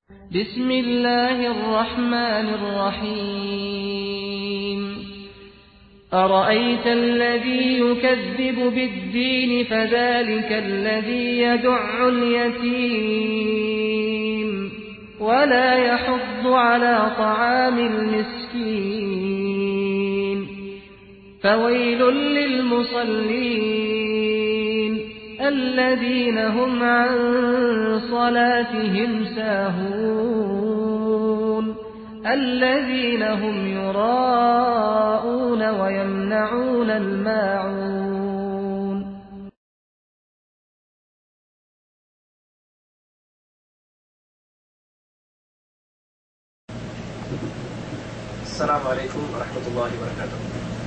بسم الله الرحمن الرحيم أرأيت الذي يكذب بالدين فذلك الذي يدع اليتيم ولا يحض على طعام المسكين فويل للمصلين الذين هم عن صلاتهم ساهون الذين هم يراءون ويمنعون الماعون السلام عليكم ورحمة الله وبركاته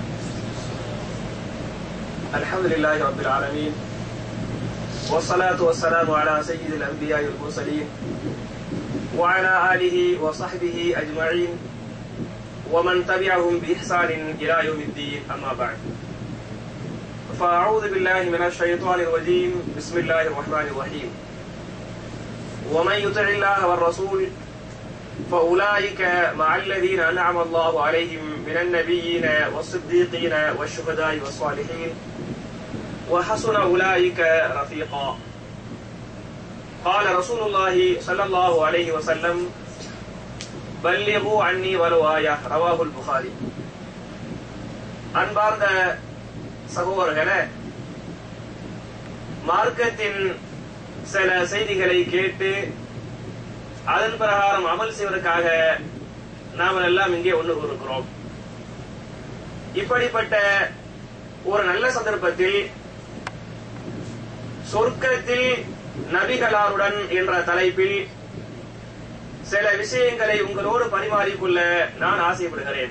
الحمد لله رب العالمين والصلاة والسلام على سيد الأنبياء والمرسلين وعلى آله وصحبه أجمعين ومن تبعهم بإحسان إلى يوم الدين أما بعد فأعوذ بالله من الشيطان الرجيم بسم الله الرحمن الرحيم ومن يطع الله والرسول فأولئك مع الذين أنعم الله عليهم من النبيين والصديقين والشهداء والصالحين وحسن أولئك رفيقا قال رسول الله صلى الله عليه وسلم بلغوا عني ولو آية رواه البخاري அன்பார்ந்த சகோதரர்களே மார்க்கத்தின் சில செய்திகளை கேட்டு அதன் பிரகாரம் அமல் செய்வதற்காக நாம் எல்லாம் இங்கே ஒன்று கூறுகிறோம் இப்படிப்பட்ட ஒரு நல்ல சந்தர்ப்பத்தில் சொர்க்கத்தில் நபிகளாருடன் என்ற தலைப்பில் சில விஷயங்களை உங்களோடு பரிமாறிக்கொள்ள நான் ஆசைப்படுகிறேன்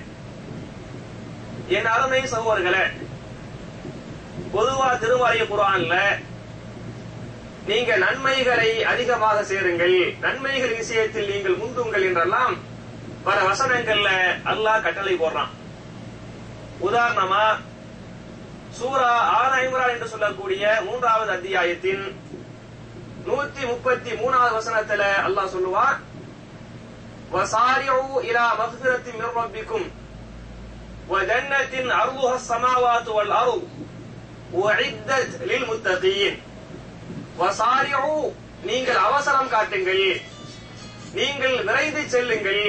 என் அருமை சகோதரர்களே பொதுவா திருமறை குரான்ல நீங்க நன்மைகளை அதிகமாக சேருங்கள் நன்மைகள் விஷயத்தில் நீங்கள் முந்துங்கள் என்றெல்லாம் பல வசனங்கள்ல அல்லாஹ் கட்டளை போடுறான் உதாரணமா சூரா ஆல இம்ரான் என்று சொல்லக்கூடிய மூன்றாவது அத்தியாயத்தின் நூத்தி முப்பத்தி மூணாவது வசனத்துல அல்லாஹ் சொல்லுவான் وَسَارِعُوا إِلَى مَغْفِرَةٍ مِّن رَّبِّكُمْ وَجَنَّةٍ عَرْضُهَا السَّمَاوَاتُ وَالْأَرْضُ وَعِدَّتْ لِلْمُتَّقِينَ வசாரியூ நீங்கள் அவசரம் காட்டுங்கள் நீங்கள் விரைந்து செல்லுங்கள்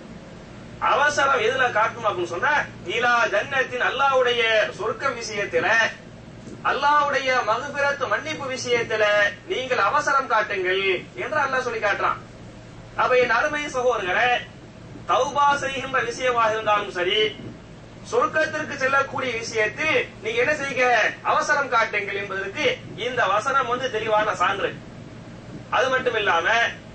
அவசரம் எதுல காட்டணும் அப்படின்னு சொன்னா இலா ஜன்னத்தின் அல்லாவுடைய சொர்க்கம் விஷயத்துல அல்லாவுடைய மகுபிரத்து மன்னிப்பு விஷயத்துல நீங்கள் அவசரம் காட்டுங்கள் என்று அல்லாஹ் சொல்லி காட்டுறான் அப்ப என் அருமை சகோதரர்களே தௌபா செய்கின்ற விஷயமாக இருந்தாலும் சரி சொர்க்கத்திற்கு செல்லக்கூடிய விஷயத்தில் நீங்க என்ன செய்யுங்க அவசரம் காட்டுங்கள் என்பதற்கு இந்த வசனம் வந்து தெளிவான சான்று அது மட்டும் இல்லாம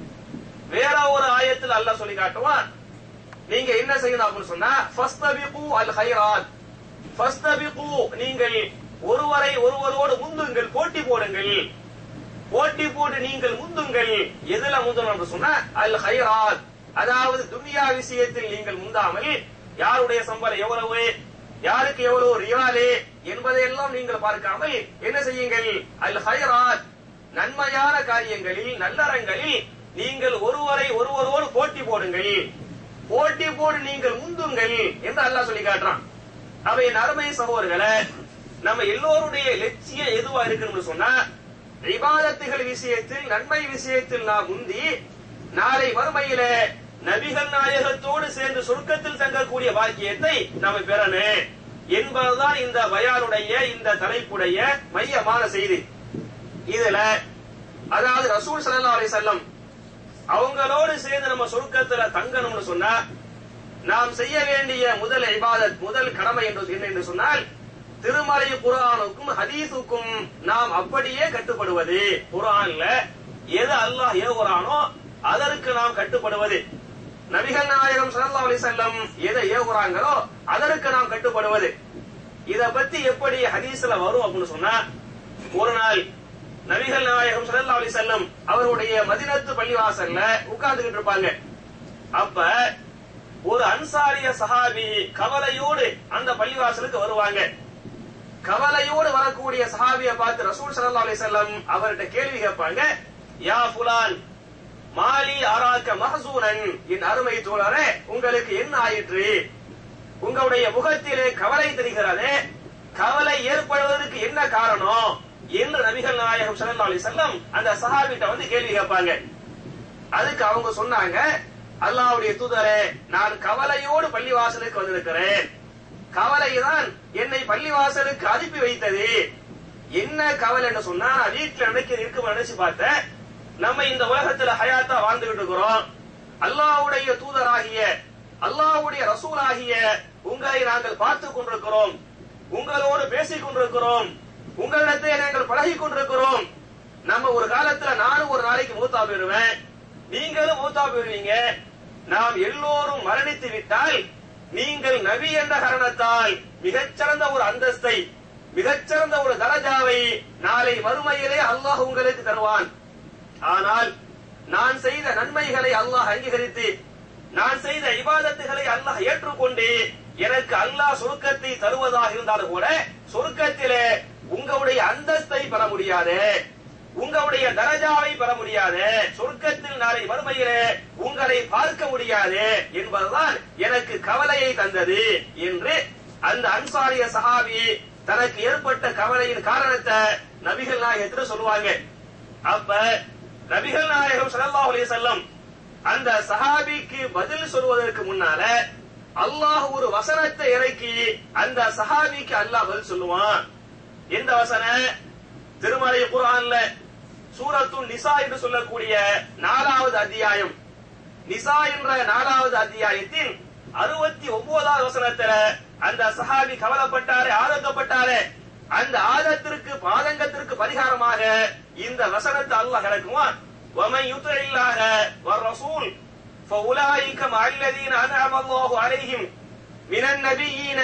வேற ஒரு ஆயத்தில் அல்ல சொல்லி காட்டுவான் நீங்க என்ன செய்யணும் அப்படின்னு சொன்னா ஃபஸ்தபிகு அல் ஹைராத் ஃபஸ்தபிகு நீங்கள் ஒருவரை ஒருவரோடு முந்துங்கள் போட்டி போடுங்கள் போட்டி போட்டு நீங்கள் முந்துங்கள் எதுல முந்தணும் என்று சொன்னா அல் ஹைராத் அதாவது துனியா விஷயத்தில் நீங்கள் முந்தாமல் யாருடைய சம்பளம் எவ்வளவு யாருக்கு எவ்வளவு ரியாலு என்பதையெல்லாம் நீங்கள் பார்க்காமல் என்ன செய்யுங்கள் அல் ஹைராத் நன்மையான காரியங்களில் நல்லறங்களில் நீங்கள் ஒருவரை ஒருவரோடு போட்டி போடுங்கள் போட்டி போடு நீங்கள் முந்துங்கள் என்று அல்லாஹ் சொல்லி காட்டுறான் அவை என் அருமை சகோதரர்களை நம்ம எல்லோருடைய லட்சியம் எதுவா இருக்குன்னு சொன்னா விவாதத்துகள் விஷயத்தில் நன்மை விஷயத்தில் நாம் முந்தி நாளை மறுமையில நபிகள் நாயகத்தோடு சேர்ந்து சொர்க்கத்தில் தங்கக்கூடிய பாக்கியத்தை நாம பெறணும் என்பதுதான் இந்த பயானுடைய இந்த தலைப்புடைய மையமான செய்தி இதுல அதாவது ரசூல் சல்லா அலி செல்லம் அவங்களோடு சேர்ந்து நம்ம சொர்க்கத்துல தங்கணும்னு சொன்னா நாம் செய்ய வேண்டிய முதல் இபாதத் முதல் கடமை என்று என்ன என்று சொன்னால் திருமலை குரானுக்கும் ஹதீஸுக்கும் நாம் அப்படியே கட்டுப்படுவது குரான்ல எது அல்லாஹ் ஏவுறானோ அதற்கு நாம் கட்டுப்படுவது நபிகள் நாயகம் சல்லா அலி செல்லம் எதை ஏவுறாங்களோ அதற்கு நாம் கட்டுப்படுவது இத பத்தி எப்படி ஹதீஸ்ல வரும் அப்படின்னு சொன்னா ஒரு நாள் நபிகள் நாயகம் சல்லா அலி செல்லம் அவருடைய மதினத்து பள்ளிவாசல்ல உட்கார்ந்துகிட்டு இருப்பாங்க அப்ப ஒரு அன்சாரிய சஹாபி கவலையோடு அந்த பள்ளிவாசலுக்கு வருவாங்க கவலையோடு வரக்கூடிய சஹாபியை பார்த்து ரசூல் சல்லா அலி செல்லம் அவர்கிட்ட கேள்வி கேட்பாங்க யா புலான் மாலி அராக்க மஹசூனன் என் அருமை தோழரே உங்களுக்கு என்ன ஆயிற்று உங்களுடைய முகத்திலே கவலை தெரிகிறதே கவலை ஏற்படுவதற்கு என்ன காரணம் என்று நபிகள் நாயகம் ஸல்லல்லாஹு அலைஹி வஸல்லம் அந்த சஹாபிட்ட வந்து கேள்வி கேட்பாங்க அதுக்கு அவங்க சொன்னாங்க அல்லாஹ்வுடைய தூதரே நான் கவலையோடு பள்ளிவாசலுக்கு வந்திருக்கிறேன் கவலைதான் என்னை பள்ளிவாசலுக்கு அனுப்பி வைத்தது என்ன கவலை என்று சொன்னா நான் வீட்டுல நினைக்க இருக்கும் நினைச்சு பார்த்தேன் நம்ம இந்த உலகத்துல ஹயாத்தா வாழ்ந்துகிட்டு இருக்கிறோம் அல்லாஹ்வுடைய தூதராகிய அல்லாஹ்வுடைய ரசூலாகிய உங்களை நாங்கள் பார்த்துக் கொண்டிருக்கிறோம் உங்களோடு பேசிக் கொண்டிருக்கிறோம் உங்களிடத்தை நாங்கள் பழகிக் கொண்டிருக்கிறோம் நம்ம ஒரு காலத்துல நானும் ஒரு நாளைக்கு மூத்தா போயிருவேன் நீங்களும் மூத்தா போயிருவீங்க நாம் எல்லோரும் மரணித்து விட்டால் நீங்கள் நபி என்ற காரணத்தால் மிகச்சிறந்த ஒரு அந்தஸ்தை மிகச்சிறந்த ஒரு தரஜாவை நாளை மறுமையிலே அல்லாஹ் உங்களுக்கு தருவான் ஆனால் நான் செய்த நன்மைகளை அல்லாஹ் அங்கீகரித்து நான் செய்த இபாதத்துகளை அல்லாஹ் ஏற்றுக்கொண்டு எனக்கு அல்லாஹ் சொர்க்கத்தை தருவதாக இருந்தாலும் கூட சொர்க்கத்திலே உங்களுடைய அந்தஸ்தை பெற முடியாது உங்களுடைய தரஜாவை பெற முடியாது சொர்க்கத்தில் நாளை மறுமையிலே உங்களை பார்க்க முடியாது என்பதுதான் எனக்கு கவலையை தந்தது என்று அந்த அன்சாரிய சஹாபி தனக்கு ஏற்பட்ட கவலையின் காரணத்தை நபிகள் நாயகத்தில் சொல்லுவாங்க அப்ப நபிகள் நாயகம் ஸல்லல்லாஹு அலைஹி வஸல்லம் அந்த சஹாபிக்கு பதில் சொல்வதற்கு முன்னால அல்லாஹ் ஒரு வசனத்தை இறக்கி அந்த சஹாபிக்கு அல்லாஹ் பதில் சொல்லுவான் எந்த வசனம் திருமலை குர்ஆன்ல சூரத்து நிசா என்று சொல்லக்கூடிய நாலாவது அத்தியாயம் நிசா என்ற நாலாவது அத்தியாயத்தின் அறுபத்தி ஒன்பதாவது வசனத்துல அந்த சஹாபி கவலைப்பட்டாரே ஆதங்கப்பட்டாரே அந்த ஆதத்திற்கு பாதங்கத்திற்கு பரிகாரமாக இந்த வசனத்தை அல்லாஹ் இறக்குவான் ومن يطع الله والرسول فأولئك مع الذين أنعم الله عليهم من النبيين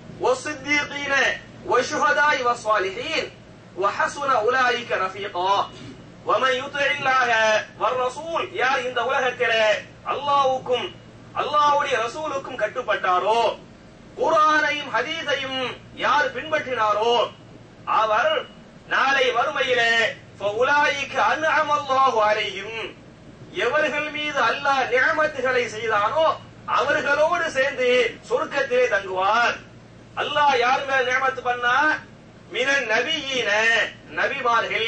والصديقين والشهداء والصالحين وحسن أولئك رفيقا ومن يطع الله والرسول யார் இந்த உலகத்திலே அல்லாஹ்வுக்கும் அல்லாஹ்வுடைய ரசூலுக்கும் கட்டுப்பட்டாரோ குர்ஆனையும் ஹதீஸையும் யார் பின்பற்றினாரோ அவர் நாளை வறுமையிலே ஃபஉலாயிக அன்அம அல்லாஹு அலைஹிம் எவர்கள் மீது அல்லாஹ் நியமத்துகளை செய்தானோ அவர்களோடு சேர்ந்து சொர்க்கத்திலே தங்குவார் அல்லாஹ் யார் மேல நியமத்து பண்ணா மினன் நபியீன நபிமார்கள்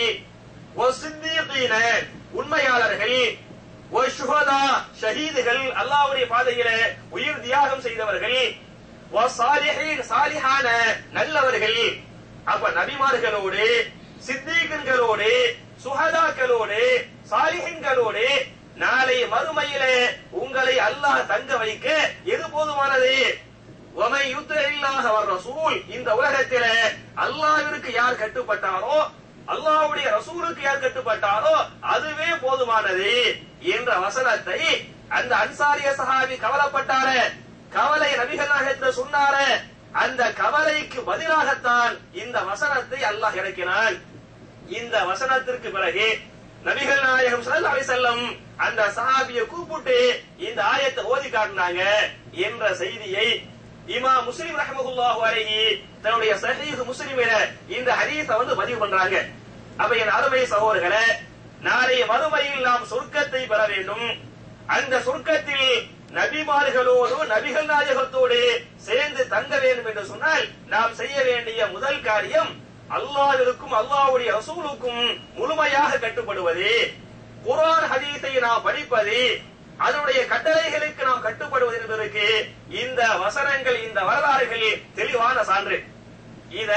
ஒ சித்தீகீன உண்மையாளர்கள் ஒ சுஹதா ஷஹீதுகள் அல்லாஹ்வுடைய பாதையிலே உயிர் தியாகம் செய்தவர்கள் ஒ சாலிஹீன் சாலிஹான நல்லவர்கள் அப்ப நபிமார்களோடு சித்தீகன்களோடு சுஹதாக்களோடு சாலிஹின்களோடு நாளை மறுமையிலே உங்களை அல்லாஹ் தங்க வைக்க எது போதுமானது ஒமை யுத்த இல்லாத வர் ரசூல் இந்த உலகத்திலே அல்லாஹ்விற்கு யார் கட்டுப்பட்டாரோ அல்லாஹ்வுடைய ரசூலுக்கு யார் கட்டுப்பட்டாரோ அதுவே போதுமானது என்ற வசனத்தை அந்த அன்சாரிய சஹாபி கவலைப்பட்டாரே கவலை நபிகள் நாயகத்தில் சொன்னாரே அந்த கவலைக்கு பதிலாகத்தான் இந்த வசனத்தை அல்லாஹ் இறக்கினான் இந்த வசனத்திற்கு பிறகு நபிகள் நாயகம் ஸல்லல்லாஹு அலைஹி வஸல்லம் அந்த சஹாபியை கூப்பிட்டு இந்த ஆயத்தை ஓதி காட்டினாங்க என்ற செய்தியை இமா முஸ்லிம் ரஹமகுல்லாஹு அலைஹி தன்னுடைய சஹீஹ் முஸ்லிமில இந்த ஹதீஸ வந்து பதிவு பண்றாங்க அப்ப என் அருமை சகோதரர்களே நாளைய மறுமையில் நாம் சொர்க்கத்தை பெற வேண்டும் அந்த சொர்க்கத்தில் நபிமார்களோடு நபிகள் நாயகத்தோடு சேர்ந்து தங்க வேண்டும் என்று சொன்னால் நாம் செய்ய வேண்டிய முதல் காரியம் அல்லாஹ்விற்கும் அல்லாஹ்வுடைய ரசூலுக்கும் முழுமையாக கட்டுப்படுவது குர்ஆன் ஹதீஸை நாம் படிப்பது அதனுடைய கட்டளைகளுக்கு நாம் கட்டுப்படுவது என்பதற்கு இந்த வசனங்கள் இந்த வரலாறுகள் தெளிவான சான்று இத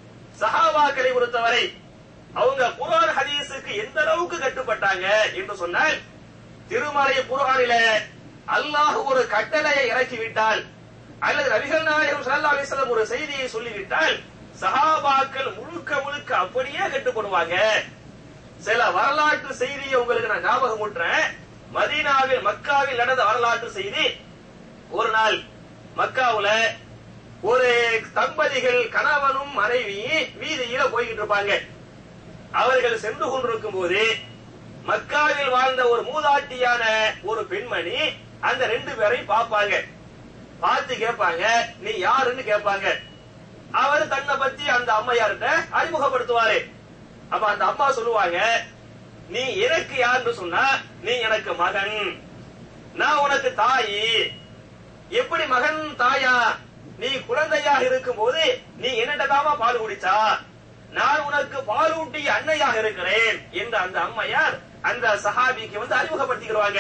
சஹாபாக்களை பொறுத்தவரை அவங்க குர்ஆன் ஹதீஸுக்கு எந்த அளவுக்கு கட்டுப்பட்டாங்க என்று சொன்னால் திருமலை குர்ஆனில அல்லாஹ் ஒரு கட்டளையை இறக்கிவிட்டால் அல்லது நபிகள் நாயகம் ஸல்லல்லாஹு அலைஹி வஸல்லம் ஒரு செய்தியை சொல்லிவிட்டால் சஹாபாக்கள் முழுக்க முழுக்க அப்படியே கட்டுப்படுவாங்க சில வரலாற்று செய்தியை உங்களுக்கு நான் ஞாபகம் ஊட்டுறேன் மதீனாவில் மக்காவில் நடந்த வரலாற்று செய்தி ஒரு நாள் மக்காவுல ஒரு தம்பதிகள் கணவனும் மனைவி வீதியில போய்கிட்டு இருப்பாங்க அவர்கள் சென்று கொண்டிருக்கும் போது மக்காவில் வாழ்ந்த ஒரு மூதாட்டியான ஒரு பெண்மணி அந்த ரெண்டு பேரையும் பார்ப்பாங்க பார்த்து கேட்பாங்க நீ யாருன்னு கேட்பாங்க அவர் தன்னை பத்தி அந்த அம்மையார்கிட்ட அறிமுகப்படுத்துவாரு அப்ப அந்த அம்மா சொல்லுவாங்க நீ எனக்கு யாருன்னு சொன்னா நீ எனக்கு மகன் நான் உனக்கு தாயி எப்படி மகன் தாயா நீ குழந்தையாக இருக்கும் போது நீ என்னட்டதாமா பால் குடிச்சா நான் உனக்கு பாலூட்டிய அன்னையாக இருக்கிறேன் என்று அந்த அம்மையார் அந்த சஹாபிக்கு வந்து அறிமுகப்படுத்திக்கிறாங்க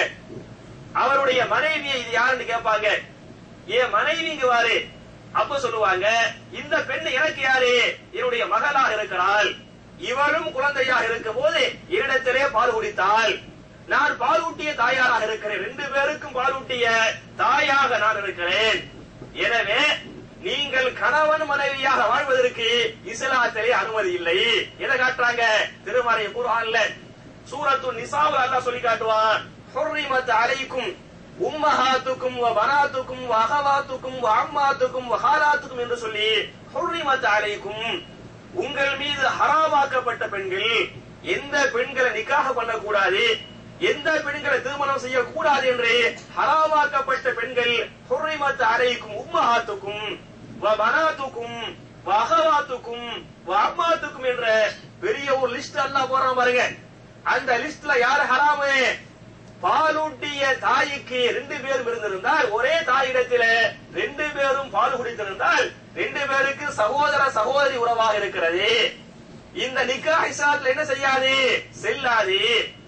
அவருடைய மனைவியை இது யாருன்னு கேட்பாங்க என் மனைவி இங்க வாரு அப்ப சொல்லுவாங்க இந்த பெண் எனக்கு யாரு என்னுடைய மகளாக இருக்கிறாள் இவளும் குழந்தையாக இருக்கும் போது என்னிடத்திலே பால் குடித்தாள் நான் பாலூட்டிய தாயாராக இருக்கிறேன் ரெண்டு பேருக்கும் பாலூட்டிய தாயாக நான் இருக்கிறேன் எனவே நீங்கள் கணவன் மனைவியாக வாழ்வதற்கு இஸ்லாத்திலே அனுமதி இல்லை எதை காட்டுறாங்க திருமறை குர்ஆன்ல சூரத்து நிசாவில் அல்லாஹ் சொல்லி காட்டுவான் ஹுர்ரிமத் அலைக்கும் உம்மஹாத்துக்கும் வ பனாத்துக்கும் வ அகவாத்துக்கும் வ அம்மாத்துக்கும் வ ஹாலாத்துக்கும் என்று சொல்லி ஹுர்ரிமத் அலைக்கும் உங்கள் மீது ஹராமாக்கப்பட்ட பெண்கள் எந்த பெண்களை நிக்காக பண்ணக்கூடாது எந்த பெண்களை திருமணம் செய்யக்கூடாது என்று ஹராமாக்கப்பட்ட பெண்கள் ஹுர்ரிமத் அலைக்கும் உம்மஹாத்துக்கும் வ பனாத்துக்கும் வ அகவாத்துக்கும் வ அம்மாத்துக்கும் என்ற பெரிய ஒரு லிஸ்ட் அல்லாஹ் போறான் பாருங்க அந்த லிஸ்ட்ல யார் ஹராமு பாலூட்டிய தாய்க்கு ரெண்டு பேரும் இருந்திருந்தால் ஒரே தாயிடத்தில ரெண்டு பேரும் பால் குடித்திருந்தால் ரெண்டு பேருக்கு சகோதர சகோதரி உறவாக இருக்கிறது இந்த நிக்கா இஸ்லாத்துல என்ன செய்யாது செல்லாது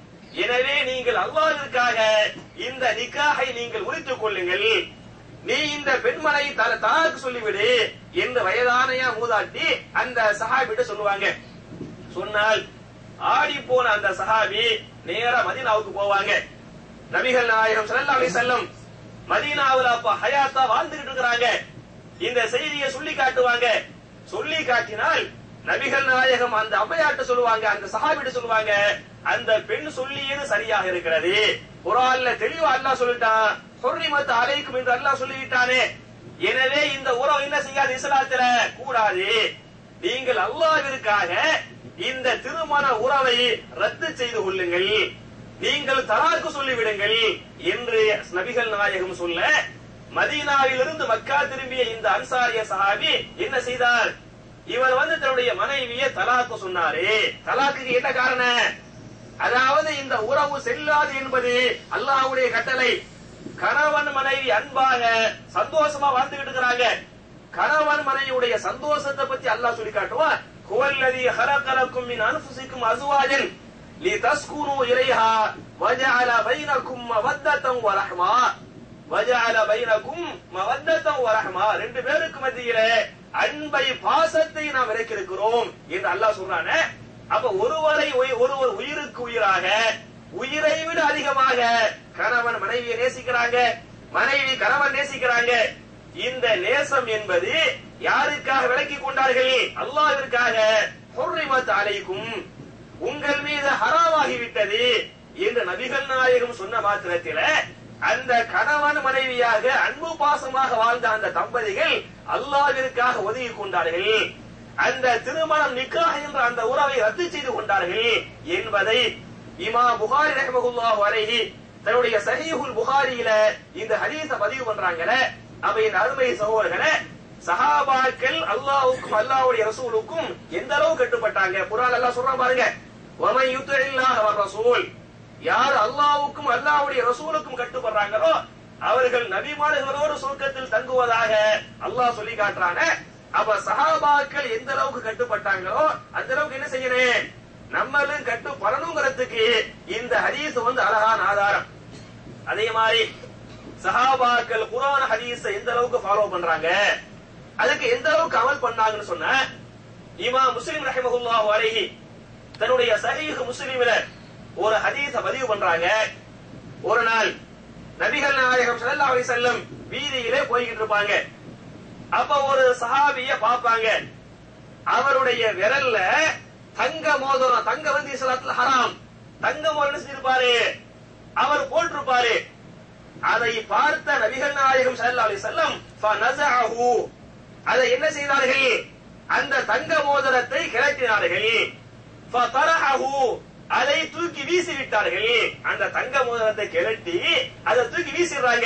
எனவே நீங்கள் அல்லாஹ்விற்காக இந்த நிக்காகை நீங்கள் முறித்துக் கொள்ளுங்கள் நீ இந்த பெண்மனை தல தலாக்கு சொல்லிவிடு என்று வயதானையா மூதாட்டி அந்த சஹாபிட்ட சொல்லுவாங்க சொன்னால் ஆடி போன அந்த சஹாபி நேரா மதீனாவுக்கு போவாங்க நபிகள் நாயகம் ஸல்லல்லாஹு அலைஹி வஸல்லம் மதீனாவுல அப்ப ஹயாத்தா வாழ்ந்துகிட்டு இருக்கிறாங்க இந்த செய்தியை சொல்லி காட்டுவாங்க சொல்லி காட்டினால் நபிகள் நாயகம் அந்த அம்மையாட்ட சொல்லுவாங்க அந்த சஹாபிட்ட சொல்லுவாங்க அந்த பெண் சொல்லியது சரியாக இருக்கிறது குரான்ல தெளிவா அல்லாஹ் சொல்லிட்டான் ஹுர்ரிமத் அலைக்கும் என்று அல்லாஹ் சொல்லிவிட்டானே எனவே இந்த உறவு என்ன செய்யாது இஸ்லாத்துல கூடாது நீங்கள் அல்லாஹ்விற்காக இந்த திருமண உறவை ரத்து செய்து கொள்ளுங்கள் நீங்கள் தலாக்கு சொல்லிவிடுங்கள் என்று நபிகள் நாயகம் சொல்ல மதீனாவிலிருந்து மக்கா திரும்பிய இந்த அன்சாரிய சஹாபி என்ன செய்தார் இவர் வந்து தன்னுடைய மனைவியை தலாக்கு சொன்னாரு தலாக்குக்கு என்ன காரணம் அதாவது இந்த உறவு செல்லாது என்பது அல்லாஹ்வுடைய கட்டளை கணவன் மனைவி அன்பாக சந்தோஷமா வாழ்ந்துகிட்டு இருக்கிறாங்க கணவன் மனைவியுடைய சந்தோஷத்தை பத்தி அல்லாஹ் சொல்லி காட்டுவான் ஹுவல்லதி ஹலகலக்கும் மின் அன்ஃபுசிக்கும் அஸ்வாஜன் லிதஸ்குனு இலைஹா வஜஅல பைனக்கும் மவத்தத்தம் வரஹ்மா வஜஅல பைனக்கும் மவத்தத்தம் வரஹ்மா ரெண்டு பேருக்கு மத்தியில அன்பை பாசத்தை நாம் இறக்கிருக்கிறோம் என்று அல்லாஹ் சொல்றானே அப்ப ஒருவரை உயி- ஒருவர் உயிருக்கு உயிராக உயிரை விட அதிகமாக கணவன் மனைவியை நேசிக்கிறாங்க மனைவி கணவன் நேசிக்கிறாங்க இந்த நேசம் என்பது யாருக்காக விளக்கி கொண்டார்கள் அல்லாஹ்விற்காக ஹுர்ரிமத் அலைக்கும் உங்கள் மீது ஹராமாகிவிட்டது என்று நபிகள் நாயகம் சொன்ன மாத்திரத்தில அந்த கணவன் மனைவியாக அன்பு பாசமாக வாழ்ந்த அந்த தம்பதிகள் அல்லாஹ்விற்காக ஒதுங்கி கொண்டார்கள் அந்த திருமணம் நிக்காஹ் என்ற அந்த உறவை ரத்து செய்து கொண்டார்கள் என்பதை இமாம் புகாரி ரஹ்மஹுல்லாஹு அலைஹி தன்னுடைய சஹீஹுல் புகாரியில இந்த ஹதீஸ பதிவு பண்றாங்களே அப்ப இந்த அருமை சகோதரர்களே சஹாபாக்கள் அல்லாஹ்வுக்கும் அல்லாஹ்வுடைய ரசூலுக்கும் எந்த அளவு கட்டுப்பட்டாங்க குர்ஆன் அல்லாஹ் சொல்றான் பாருங்க வமை யுத்தில்லாஹ வ ரசூல் யார் அல்லாஹ்வுக்கும் அல்லாஹ்வுடைய ரசூலுக்கும் கட்டுப்படுறாங்களோ அவர்கள் நபிமார்களோடு சொர்க்கத்தில் தங்குவதாக அல்லாஹ் சொல்லி காட்டுறாங்க அப்ப சஹாபாக்கள் எந்த அளவுக்கு கட்டுப்பட்டாங்களோ அந்த அளவுக்கு என்ன செய்யணும் நம்மளும் கட்டுப்படணுங்கிறதுக்கு இந்த ஹதீஸ் வந்து அழகான ஆதாரம் அதே மாதிரி சஹாபாக்கள் குர்ஆன் ஹதீஸ எந்த அளவுக்கு ஃபாலோ பண்றாங்க அதுக்கு எந்த அளவுக்கு அமல் பண்ணாங்கன்னு சொன்ன இமாம் முஸ்லிம் ரஹிமஹுல்லாஹு அலைஹி தன்னுடைய சஹீஹ் முஸ்லிமில ஒரு ஹதீஸ பதிவு பண்றாங்க ஒரு நாள் நபிகள் நாயகம் ஸல்லல்லாஹு அலைஹி வஸல்லம் வீதியிலே போய்கிட்டு இருப்பாங்க அப்ப ஒரு சஹாபிய பாப்பாங்க அவருடைய விரல்ல தங்க மோதிரம் தங்க வந்து இஸ்லாத்துல ஹராம் தங்க மோதிரம் செஞ்சிருப்பாரு அவர் போட்டிருப்பாரு அதை பார்த்த நபிகள் நாயகம் ஸல்லல்லாஹு அலைஹி வஸல்லம் ஃபனஸஅஹு அதை என்ன செய்தார்கள் அந்த தங்க மோதிரத்தை கிளட்டினார்கள் ஃபதரஹு அதை தூக்கி வீசி விட்டார்கள் அந்த தங்க மோதிரத்தை கிளட்டி அதை தூக்கி வீசிடுறாங்க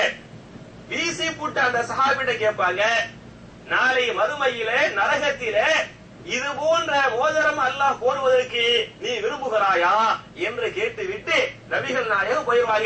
வீசி போட்டு அந்த சஹாபிட்ட கேட்பாங்க நாளை மறுமையில நரகத்தில இது போன்ற மோதிரம் அல்லாஹ் போடுவதற்கு நீ விரும்புகிறாயா என்று கேட்டுவிட்டு நபிகள் நாயகம் போயிடுவாங்க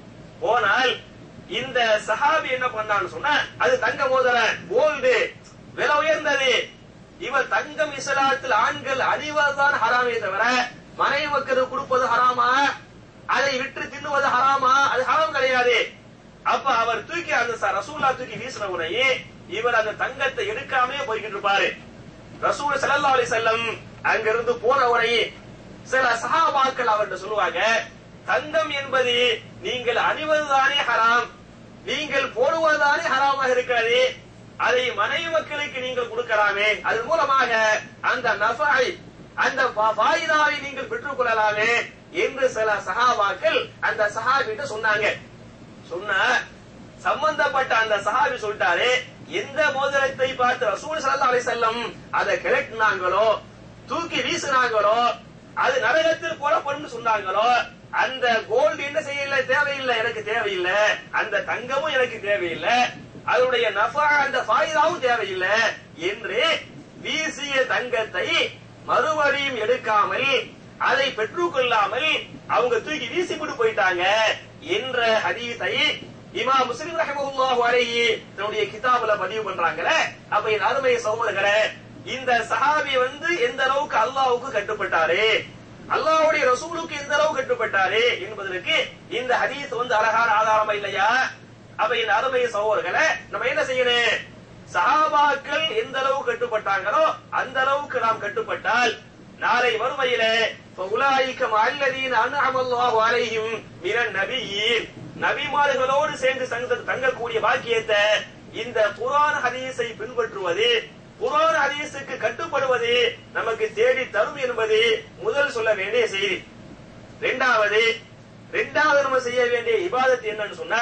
போனால் இந்த சஹாபி என்ன பண்ணான்னு சொன்னா அது தங்க மோதிரம் கோல்டு விலை உயர்ந்தது இவர் தங்கம் இஸ்லாத்தில் ஆண்கள் அணிவதுதான் ஹராமே தவிர மனை மக்களுக்கு கொடுப்பது ஹராமா அதை விற்று தின்னுவது ஹராமா அது ஹராம் கிடையாது அப்ப அவர் தூக்கி அந்த ச- ரசூல்லா தூக்கி வீசின உடனே இவர் அந்த தங்கத்தை எடுக்காமலே போய்கிட்டு இருப்பாரு ரசூல் ஸல்லல்லாஹு அலைஹி வஸல்லம் அங்கிருந்து போன உடனே சில சஹாபாக்கள் அவர்கிட்ட சொல்லுவாங்க தங்கம் என்பது நீங்கள் அணிவதுதானே ஹராம் நீங்கள் போடுவதுதானே ஹராமாக இருக்கிறது அதை மனைவி மக்களுக்கு நீங்கள் கொடுக்கலாமே அது மூலமாக அந்த நஃபை அந்த ஃபா- ஃபாயிதாவை நீங்கள் பெற்றுக் கொள்ளலாமே என்று சில சஹாபாக்கள் அந்த சஹாபிட்ட சொன்னாங்க சொன்ன சம்பந்தப்பட்ட அந்த சஹாபி சொல்லிட்டாரு எந்த மோதிரத்தை பார்த்து ரசூல் ஸல்லல்லாஹு அலைஹி வஸல்லம் அதை கிளட்டினாங்களோ தூக்கி வீசினாங்களோ அது நரகத்தில் போடப்படும் சொன்னாங்களோ அந்த கோல்டு என்ன செய்யல தேவையில்லை எனக்கு தேவையில்லை அந்த தங்கமும் எனக்கு தேவையில்லை அதனுடைய நஃபா அந்த ஃபாயிதாவும் தேவையில்லை என்று வீசிய தங்கத்தை மறுபடியும் எடுக்காமல் அதை பெற்றுக்கொள்ளாமல் அவங்க தூக்கி வீசிவிட்டு போயிட்டாங்க என்ற ஹதீஸை இமாம் முஸ்லிம் ரஹமத்துல்லாஹு அலைஹி தன்னுடைய கிதாபுல பதிவு பண்றாங்கல அப்ப என் அருமை சகோதரர்களே இந்த சஹாபி வந்து எந்த அளவுக்கு அல்லாஹ்வுக்கு கட்டுப்பட்டாரு அல்லாஹ்வுடைய ரசூலுக்கு எந்த அளவு கட்டுப்பட்டாரு என்பதற்கு இந்த ஹதீஸ் வந்து அழகான ஆதாரமா இல்லையா அப்ப என் அருமை சகோதரர்களே நம்ம என்ன செய்யணும் சஹாபாக்கள் எந்த அளவு கட்டுப்பட்டாங்களோ அந்த அளவுக்கு நாம் கட்டுப்பட்டால் நாளை வறுமையிலே உலாய்க்க அல்லதீன் அன்அமல்லாஹு அலைஹிம் மினன் நபியீன் நபிமார்களோடு சேர்ந்து சங்க- தங்கக்கூடிய பாக்கியத்தை இந்த குர்ஆன் ஹதீஸை பின்பற்றுவது குர்ஆன் ஹதீஸுக்கு கட்டுப்படுவது நமக்கு தேடி தரும் என்பது முதல் சொல்ல வேண்டிய செய்தி இரண்டாவது இரண்டாவது நம்ம செய்ய வேண்டிய இபாதத் என்னன்னு சொன்னா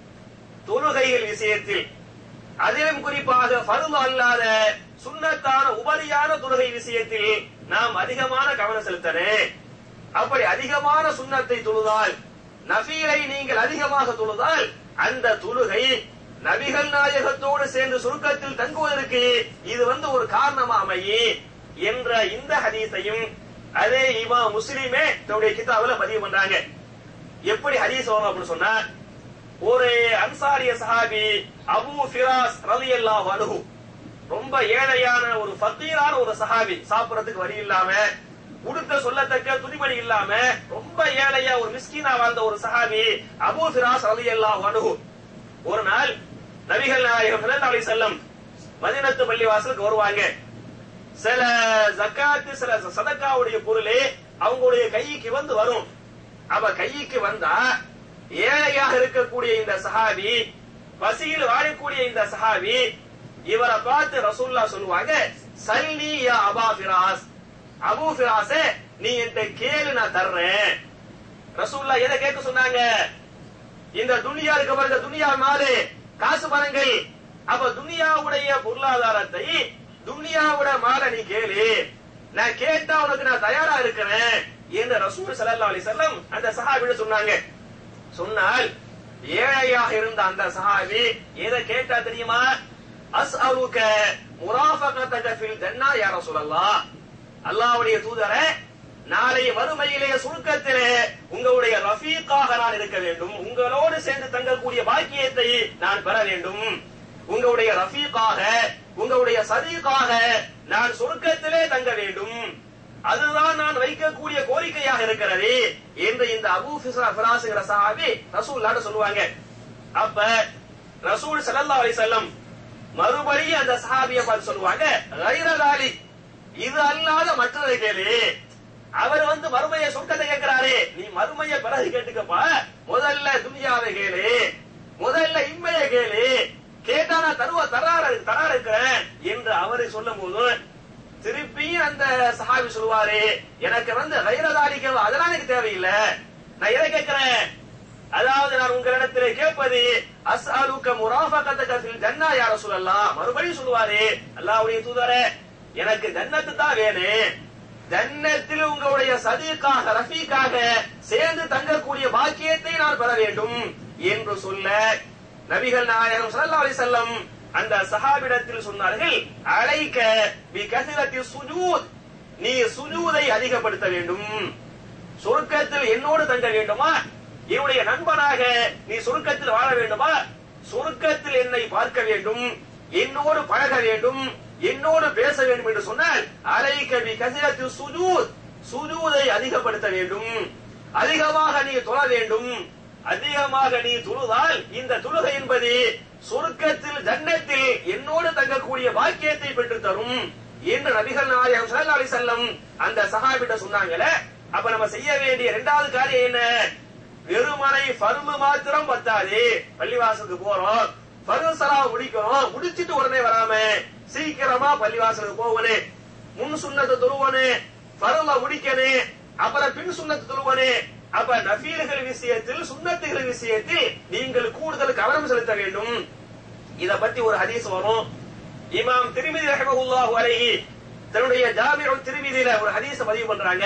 தொழுகைகள் விஷயத்தில் அதிலும் குறிப்பாக ஃபர்து அல்லாத சுன்னத்தான உபரியான தொழுகை விஷயத்தில் நாம் அதிகமான கவனம் செலுத்தணும் அப்படி அதிகமான சுன்னத்தை தொழுதால் நஃபீலை நீங்கள் அதிகமாக தொழுதால் அந்த தொழுகை நபிகள் நாயகத்தோடு சேர்ந்து சுருக்கத்தில் தங்குவதற்கு இது வந்து ஒரு காரணமா அமையி என்ற இந்த ஹதீஸையும் அதே இமா முஸ்லிமே தன்னுடைய கிதாபுல பதிவு பண்றாங்க எப்படி ஹதீஸ் வரும் அப்படின்னு சொன்னா ஒரு அன்சாரிய சஹாபி அபூ ஃபிராஸ் ரலியல்லாஹு அன்ஹு ரொம்ப ஏழையான ஒரு ஃபக்கீரான ஒரு சஹாபி சாப்பிடறதுக்கு வழி இல்லாம உடுத்த சொல்லத்தக்க துணிமணி இல்லாம ரொம்ப ஏழையா ஒரு மிஸ்கீனா வாழ்ந்த ஒரு சஹாபி அபூ ஃபிராஸ் ரலியல்லாஹு அன்ஹு ஒரு நாள் நபிகள் நாயகம் ஸல்லல்லாஹு அலைஹி வஸல்லம் மதீனத்து பள்ளிவாசலுக்கு வருவாங்க சில ஜக்காத்து சில சதக்காவுடைய பொருளே அவங்களுடைய கைக்கு வந்து வரும் அப்ப கைக்கு வந்தா ஏழையாக இருக்கக்கூடிய இந்த சஹாபி பசியில் வாழக்கூடிய இந்த சஹாபி இவரை பார்த்து ரசூல்லா சொல்லுவாங்க சல்லி யா அபா ஃபிராஸ் அபூ ஃபிராஸே நீ என்கிட்ட கேளு நான் தர்றேன் ரசூல்லா எதை கேட்க சொன்னாங்க இந்த துனியா இருக்க பாருங்க துனியா மாறு காசு பணங்கள் அப்ப துனியாவுடைய பொருளாதாரத்தை துனியாவோட மாற நீ கேளு நான் கேட்டா உனக்கு நான் தயாரா இருக்கிறேன் என்று ரசூல் ஸல்லல்லாஹு அலைஹி வஸல்லம் அந்த சஹாபிட சொன்னாங்க சொன்னால் ஏழையாக இருந்த அந்த சஹாபி எதை கேட்டா தெரியுமா அஸ்அலுக முராஃபகதக ஃபில் ஜன்னா யா ரசூலல்லாஹ் அல்லாஹ்வுடைய தூதரே நாளை மறுமையிலே சுருக்கத்திலே உங்களுடைய ரஃபீக்காக நான் இருக்க வேண்டும் உங்களோடு சேர்ந்து தங்கக்கூடிய பாக்கியத்தை நான் பெற வேண்டும் உங்களுடைய ரஃபீக்காக உங்களுடைய சதீக்காக நான் சுருக்கத்திலே தங்க வேண்டும் அதுதான் நான் வைக்கக்கூடிய கோரிக்கையாக இருக்கிறது என்று இந்த அபூ ஃபிஸ்ரா ஃபிராஸ்ங்கிற சஹாபி ரசூல்லாட்ட சொல்லுவாங்க அப்ப ரசூல் ஸல்லல்லாஹு அலைஹி வஸல்லம் மறுபடியும் அந்த சஹாபியை பார்த்து சொல்லுவாங்க கைரலாலி இது அல்லாத மற்றதை கேளு அவர் வந்து மறுமையை சொர்க்கத்தை கேட்கிறாரு நீ மறுமையை பிறகு கேட்டுக்கப்பா முதல்ல துனியாவை கேளு முதல்ல இம்மையை கேளு கேட்டா நான் தருவ தரார தரார இருக்கிறேன் என்று அவரை சொல்லும் போது திருப்பியும் அந்த சஹாபி சொல்லுவாரு எனக்கு வந்து கைரதாலிக்க அதெல்லாம் எனக்கு தேவையில்லை நான் எதை கேட்கிறேன் அதாவது நான் உங்களிடத்திலே கேட்பது அஸ்அலுக்க முராஃபகத்தக ஃபில் ஜன்னா யா ரசூலல்லாஹ் மறுபடியும் சொல்லுவாரு அல்லாஹ்வுடைய தூதரே எனக்கு ஜன்னத்து தான் வேணும் ஜன்னத்தில் உங்களுடைய சதீக்காக ரஃபீக்காக சேர்ந்து தங்கக்கூடிய பாக்கியத்தை நான் பெற வேண்டும் என்று சொல்ல நபிகள் நாயகம் ஸல்லல்லாஹு அலைஹி வஸல்லம் அந்த சஹாபிடத்தில் சொன்னார்கள் அலைக்க பி கசிரத்தி சுஜூத் நீ சுஜூதை அதிகப்படுத்த வேண்டும் சொர்க்கத்தில் என்னோடு தங்க வேண்டுமா என்னுடைய நண்பனாக நீ சொர்க்கத்தில் வாழ வேண்டுமா சொர்க்கத்தில் என்னை பார்க்க வேண்டும் என்னோடு பழக வேண்டும் என்னோடு பேச வேண்டும் என்று சொன்னால் அலைக்க பி கசிரத்தி சுஜூத் சுஜூதை அதிகப்படுத்த வேண்டும் அதிகமாக நீ தொழ வேண்டும் அதிகமாக நீ தொழுதால் இந்த தொழுகை என்பது சொர்க்கத்தில் ஜன்னத்தில் என்னோடு தங்கக்கூடிய பாக்கியத்தை பெற்று தரும் என்று நபிகள் நாயகம் ஸல்லல்லாஹு அலைஹி வஸல்லம் அந்த சஹாபிட்ட சொன்னாங்களே அப்ப நம்ம செய்ய வேண்டிய இரண்டாவது காரியம் என்ன வெறுமனை ஃபர்மு மாத்திரம் பத்தாது பள்ளிவாசலுக்கு போறோம் ஃபர்மு சலாவை முடிக்கிறோம் முடிச்சிட்டு உடனே வராம சீக்கிரமா பள்ளிவாசலுக்கு போகணும் முன் சுண்ணத்தை தொழுவனு ஃபர்ல முடிக்கணும் அப்புறம் பின் சுண்ணத்தை தொழுவனு அப்ப நஃபீல்கள் விஷயத்தில் சுண்ணத்துகள் விஷயத்தில் நீங்கள் கூடுதல் கவனம் செலுத்த வேண்டும் இத பத்தி ஒரு ஹதீஸ் வரும் இமாம் திருமிதி ரஹமஹுல்லாஹு அலைஹி தன்னுடைய ஜாமிஉல் திருமிதியில ஒரு ஹதீஸ் பதிவு பண்றாங்க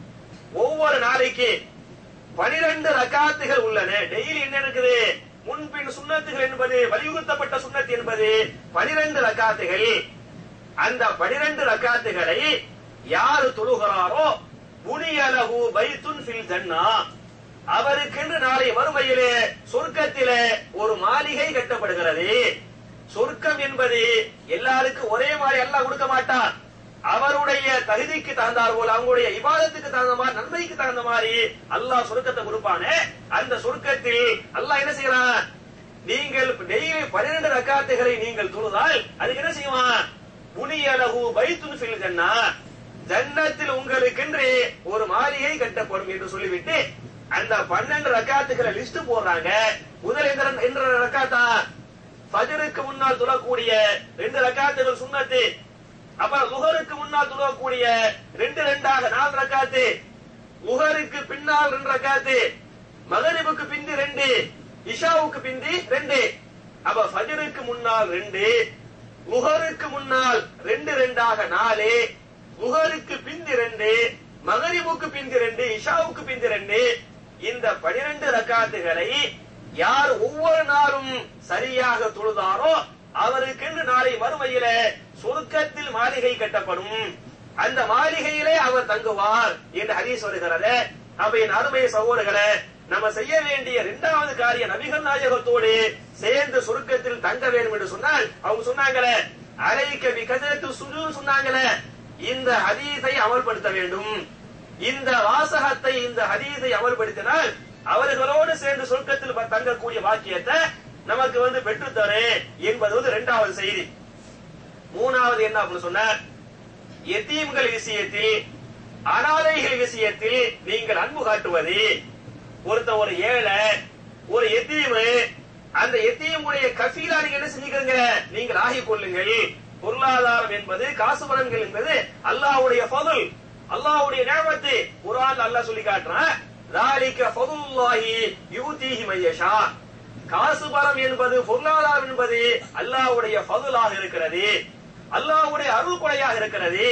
ஒவ்வொரு நாளைக்கு பனிரெண்டு ரக்காத்துகள் உள்ளன டெய்லி என்ன இருக்குது முன்பின் சுண்ணத்துகள் என்பது வலியுறுத்தப்பட்ட சுண்ணத் என்பது பனிரெண்டு ரக்காத்துகள் அந்த பனிரெண்டு ரக்காத்துகளை யாரு தொழுகிறாரோ புனியலகு பைத்துன் ஃபில் ஜன்னா அவருக்கென்று நாளை மறுமையிலே சொர்க்கத்திலே ஒரு மாளிகை கட்டப்படுகிறது சொர்க்கம் என்பது எல்லாருக்கும் ஒரே மாதிரி எல்லாம் கொடுக்க மாட்டார் அவருடைய தகுதிக்கு தகுந்தார் போல அவங்களுடைய இபாதத்துக்கு தகுந்த மாதிரி நன்மைக்கு தகுந்த மாதிரி அல்லாஹ் சொர்க்கத்தை கொடுப்பானே அந்த சொர்க்கத்தில் அல்லாஹ் என்ன செய்யறான் நீங்கள் டெய்லி பன்னிரண்டு ரக்காத்துகளை நீங்கள் தொழுதால் அதுக்கு என்ன செய்வான் புனியலகு பைத்துன் ஃபில் ஜன்னா ஜன்னத்தில் உங்களுக்கென்று ஒரு மாளிகை கட்டப்படும் என்று சொல்லிவிட்டு அந்த பன்னெண்டு ரக்காத்துகளை லிஸ்ட் போடுறாங்க முதல் எந்த என்ற ரக்காத்தா ஃபஜருக்கு முன்னால் தொழக்கூடிய ரெண்டு ரக்காத்துகள் சுன்னத்து அப்புறம் லுகருக்கு முன்னால் தொழக்கூடிய ரெண்டு ரெண்டாக நாலு ரக்காத்து லுகருக்கு பின்னால் ரெண்டு ரக்காத்து மகரிபுக்கு பிந்தி ரெண்டு இஷாவுக்கு பிந்தி ரெண்டு அப்ப ஃபஜருக்கு முன்னால் ரெண்டு லுகருக்கு முன்னால் ரெண்டு ரெண்டாக நாலு லுகருக்கு பிந்தி ரெண்டு மகரிபுக்கு பிந்தி ரெண்டு இஷாவுக்கு பிந்தி ரெண்டு இந்த பனிரெண்டு ரக்காத்துகளை யார் ஒவ்வொரு நாளும் சரியாக தொழுதாரோ அவருக்கென்று நாளை மறுமையில சொர்க்கத்தில் மாளிகை கட்டப்படும் அந்த மாளிகையிலே அவர் தங்குவார் என்று ஹதீஸ் வருகிறது அப்ப என் அருமை சகோதரர்களே நம்ம செய்ய வேண்டிய இரண்டாவது காரியம் நபிகள் நாயகத்தோடு சேர்ந்து சொர்க்கத்தில் தங்க வேண்டும் என்று சொன்னால் அவங்க சொன்னாங்களே அலைக்க விகதத்து சுஜு சொன்னாங்களே இந்த ஹதீஸை அமல்படுத்த வேண்டும் இந்த வாசகத்தை இந்த ஹதீஸை அமல்படுத்தினால் அவர்களோடு சேர்ந்து சொர்க்கத்தில் ப- தங்கக்கூடிய வாக்கியத்தை நமக்கு வந்து பெற்றுத்தரு என்பது வந்து இரண்டாவது செய்தி மூணாவது என்ன அப்படின்னு சொன்ன எத்தீம்கள் விஷயத்தில் அனாதைகள் விஷயத்தில் நீங்கள் அன்பு காட்டுவது ஒருத்த ஒரு ஏழை ஒரு எத்தீமு அந்த எத்தீமுடைய கஃபீலா நீங்க என்ன செஞ்சுக்கிறீங்க நீங்கள் ஆகிக் கொள்ளுங்கள் பொருளாதாரம் என்பது காசு பலன்கள் என்பது அல்லாஹ்வுடைய ஃபதுல் அல்லாஹ்வுடைய நியமத்து குர்ஆன்ல அல்லாஹ் சொல்லி காட்டுறான் ذَلِكَ فَضْلُ اللَّهِ يُؤْتِيهِ مَن يَشَاءُ காசு பலம் என்பது பொருளாதாரம் என்பது அல்லாஹ்வுடைய ஃபதுலாக இருக்கிறது அல்லாஹ்வுடைய அருள் கொடையாக இருக்கிறது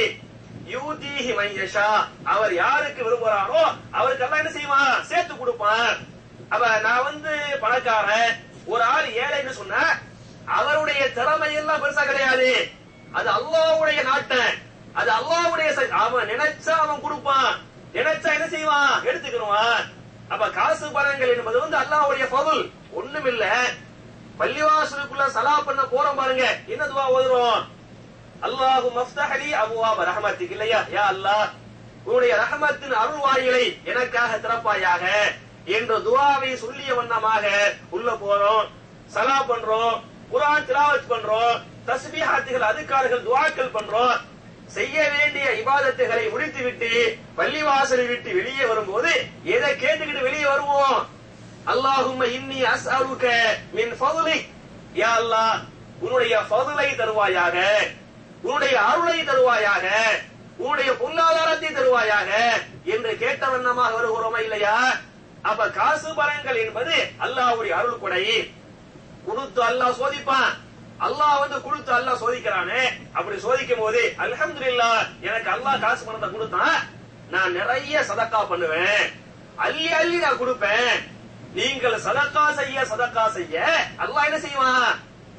யூதீஹி மையஷா அவர் யாருக்கு விரும்புறாரோ அவருக்கு எல்லாம் என்ன செய்வான் சேர்த்து கொடுப்பான் அப்ப நான் வந்து பணக்காரன் ஒரு ஆள் ஏழைன்னு சொன்னா அவருடைய திறமை எல்லாம் பெருசா கிடையாது அது அல்லாஹ்வுடைய நாட்டன் அது அல்லாஹ்வுடைய ச- அவன் நினைச்சா அவன் கொடுப்பான் நினைச்சா என்ன செய்வான் எடுத்துக்கிடுவான் அப்ப காசு பணங்கள் என்பது வந்து அல்லாஹ்வுடைய ஃபதுல் ஒண்ணுமில்ல பள்ளிவாசலுக்குள்ள சலா பண்ண போறோம் பாருங்க என்ன துவா ஓதுறோம் அல்லாஹு மஃப்தஹலி அபுவாப ரஹமத்துக்கு இல்லையா யா அல்லாஹ் உன்னுடைய ரஹமத்தின் அருள் வாயிலை எனக்காக திறப்பாயாக என்ற துவாவை சொல்லிய வண்ணமாக உள்ள போறோம் சலா பண்றோம் குர்ஆன் திலாவத் பண்றோம் தஸ்பீஹாத்துகள் அதுக்கார்கள் துஆக்கள் பண்றோம் செய்ய வேண்டிய இபாதத்துகளை முடித்துவிட்டு பள்ளிவாசலை விட்டு வெளியே வரும்போது எதை கேட்டுக்கிட்டு வெளியே வருவோம் அல்லாஹும்ம இன்னி அஸ்அலுக மின் ஃபضلிக் யா அல்லாஹ் உன்னுடைய ஃபضலை தருவாயாக உன்னுடைய அருளை தருவாயாக உன்னுடைய பொருளாதாரத்தை தருவாயாக என்று கேட்ட வண்ணமாக வருகிறோமா இல்லையா அப்ப காசு பலன்கள் என்பது அல்லாஹ்வுடைய அருள் கொடை கொடுத்து அல்லாஹ் சோதிப்பான் அல்லாஹ் வந்து கொடுத்து அல்லாஹ் சோதிக்கிறானே அப்படி சோதிக்கும் போது அல்ஹம்துலில்லாஹ் எனக்கு அல்லாஹ் காசு பணத்தை கொடுத்தான் நான் நிறைய சதக்கா பண்ணுவேன் அள்ளி அள்ளி நான் கொடுப்பேன் நீங்கள் சதக்கா செய்ய சதக்கா செய்ய அல்லாஹ் என்ன செய்வான்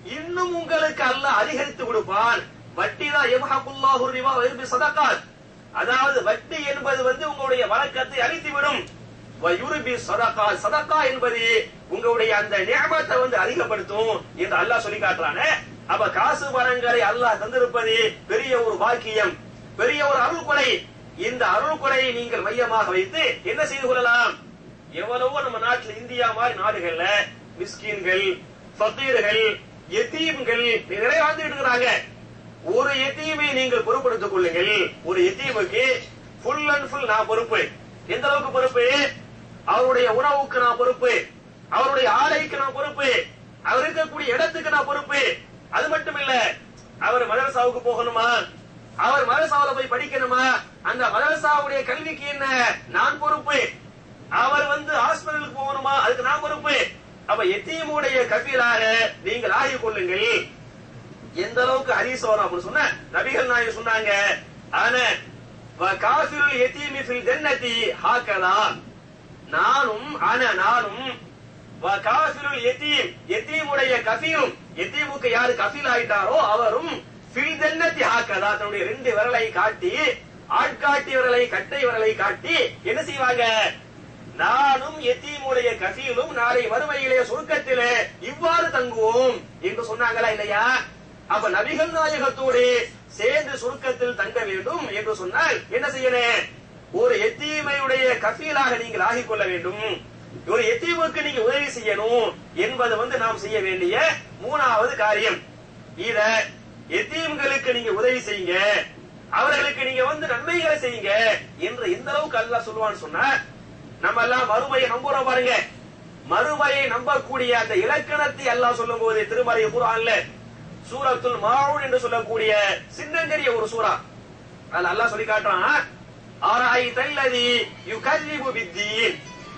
இன்னும் உங்களுக்கு அல்லாஹ் அதிகரித்து கொடுப்பான் வட்டி தான் எமஹகுல்லாஹு ரிவா வயர்பி சதகாத் அதாவது வட்டி என்பது வந்து உங்களுடைய வழக்கத்தை அழித்துவிடும் வயுருபி சதகா சதகா என்பது உங்களுடைய அந்த நியமத்தை வந்து அதிகப்படுத்தும் என்று அல்லாஹ் சொல்லி காட்டுறானே அப்ப காசு பணங்களை அல்லாஹ் தந்திருப்பது பெரிய ஒரு பாக்கியம் பெரிய ஒரு அருள் கொடை இந்த அருள் கொடையை நீங்கள் மையமாக வைத்து என்ன செய்து கொள்ளலாம் எவ்வளவோ நம்ம நாட்டுல இந்தியா மாதிரி நாடுகள்ல மிஸ்கீன்கள் ஃபக்கீர்கள் எத்தீம்கள் நிறைய வாழ்ந்துட்டு இருக்கிறாங்க ஒரு எத்தீமை நீங்கள் பொறுப்படுத்திக் கொள்ளுங்கள் ஒரு எத்தீமுக்கு ஃபுல் அண்ட் ஃபுல் நான் பொறுப்பு எந்த அளவுக்கு பொறுப்பு அவருடைய உணவுக்கு நான் பொறுப்பு அவருடைய ஆடைக்கு நான் பொறுப்பு அவர் இருக்கக்கூடிய இடத்துக்கு நான் பொறுப்பு அது மட்டும் இல்ல அவர் மதரசாவுக்கு போகணுமா அவர் மதரசாவுல போய் படிக்கணுமா அந்த மதரசாவுடைய கல்விக்கு என்ன நான் பொறுப்பு அவர் வந்து ஹாஸ்பிட்டலுக்கு போகணுமா அதுக்கு நான் பொறுப்பு அப்ப எத்தீமுடைய கபீலாக நீங்கள் ஆகிக் கொள்ளுங்கள் எந்த அளவுக்கு ஹதீஸ் வரும் அப்படின்னு சொன்ன நபிகள் நாயகம் சொன்னாங்க ஆனா காஃபிருல் எத்தீமி ஃபில் ஜன்னதி ஹாக்கதா நானும் ஆனா நானும் காஃபிருல் எத்தீம் எத்தீமுடைய கஃபீரும் எத்தீமுக்கு யாரு கஃபீல் ஆயிட்டாரோ அவரும் ஃபில் ஜன்னதி ஹாக்கதா தன்னுடைய ரெண்டு விரலை காட்டி ஆட்காட்டி விரலை கட்டை விரலை காட்டி என்ன செய்வாங்க நானும் எத்தீமுடைய கஃபீலும் நாளை வறுமையிலே சுருக்கத்திலே இவ்வாறு தங்குவோம் என்று சொன்னாங்களா இல்லையா அப்ப நபிகள் நாயகத்தோடு சேர்ந்து சுருக்கத்தில் தங்க வேண்டும் என்று சொன்னால் என்ன செய்யணும் ஒரு எத்தீமையுடைய கஃபீலாக நீங்கள் ஆகிக் கொள்ள வேண்டும் ஒரு எத்தீமுக்கு நீங்க உதவி செய்யணும் என்பது வந்து நாம் செய்ய வேண்டிய மூணாவது காரியம் இத எத்தீம்களுக்கு நீங்க உதவி செய்யுங்க அவர்களுக்கு நீங்க வந்து நன்மைகளை செய்யுங்க என்று எந்த அளவுக்கு அல்லாஹ் சொல்லுவான்னு சொன்னா நம்ம எல்லாம் மறுமையை நம்புறோம் பாருங்க மறுமையை நம்பக்கூடிய அந்த இலக்கணத்தை அல்லாஹ் சொல்லும் போது திருமறை குரான்ல சூரத்துல் மாவுன் என்று சொல்லக்கூடிய சின்னங்கரிய ஒரு சூரா அதுல அல்லாஹ் சொல்லி காட்டுறான் ஆராய் தல்லதி யுகல்லிபு பித்தீன்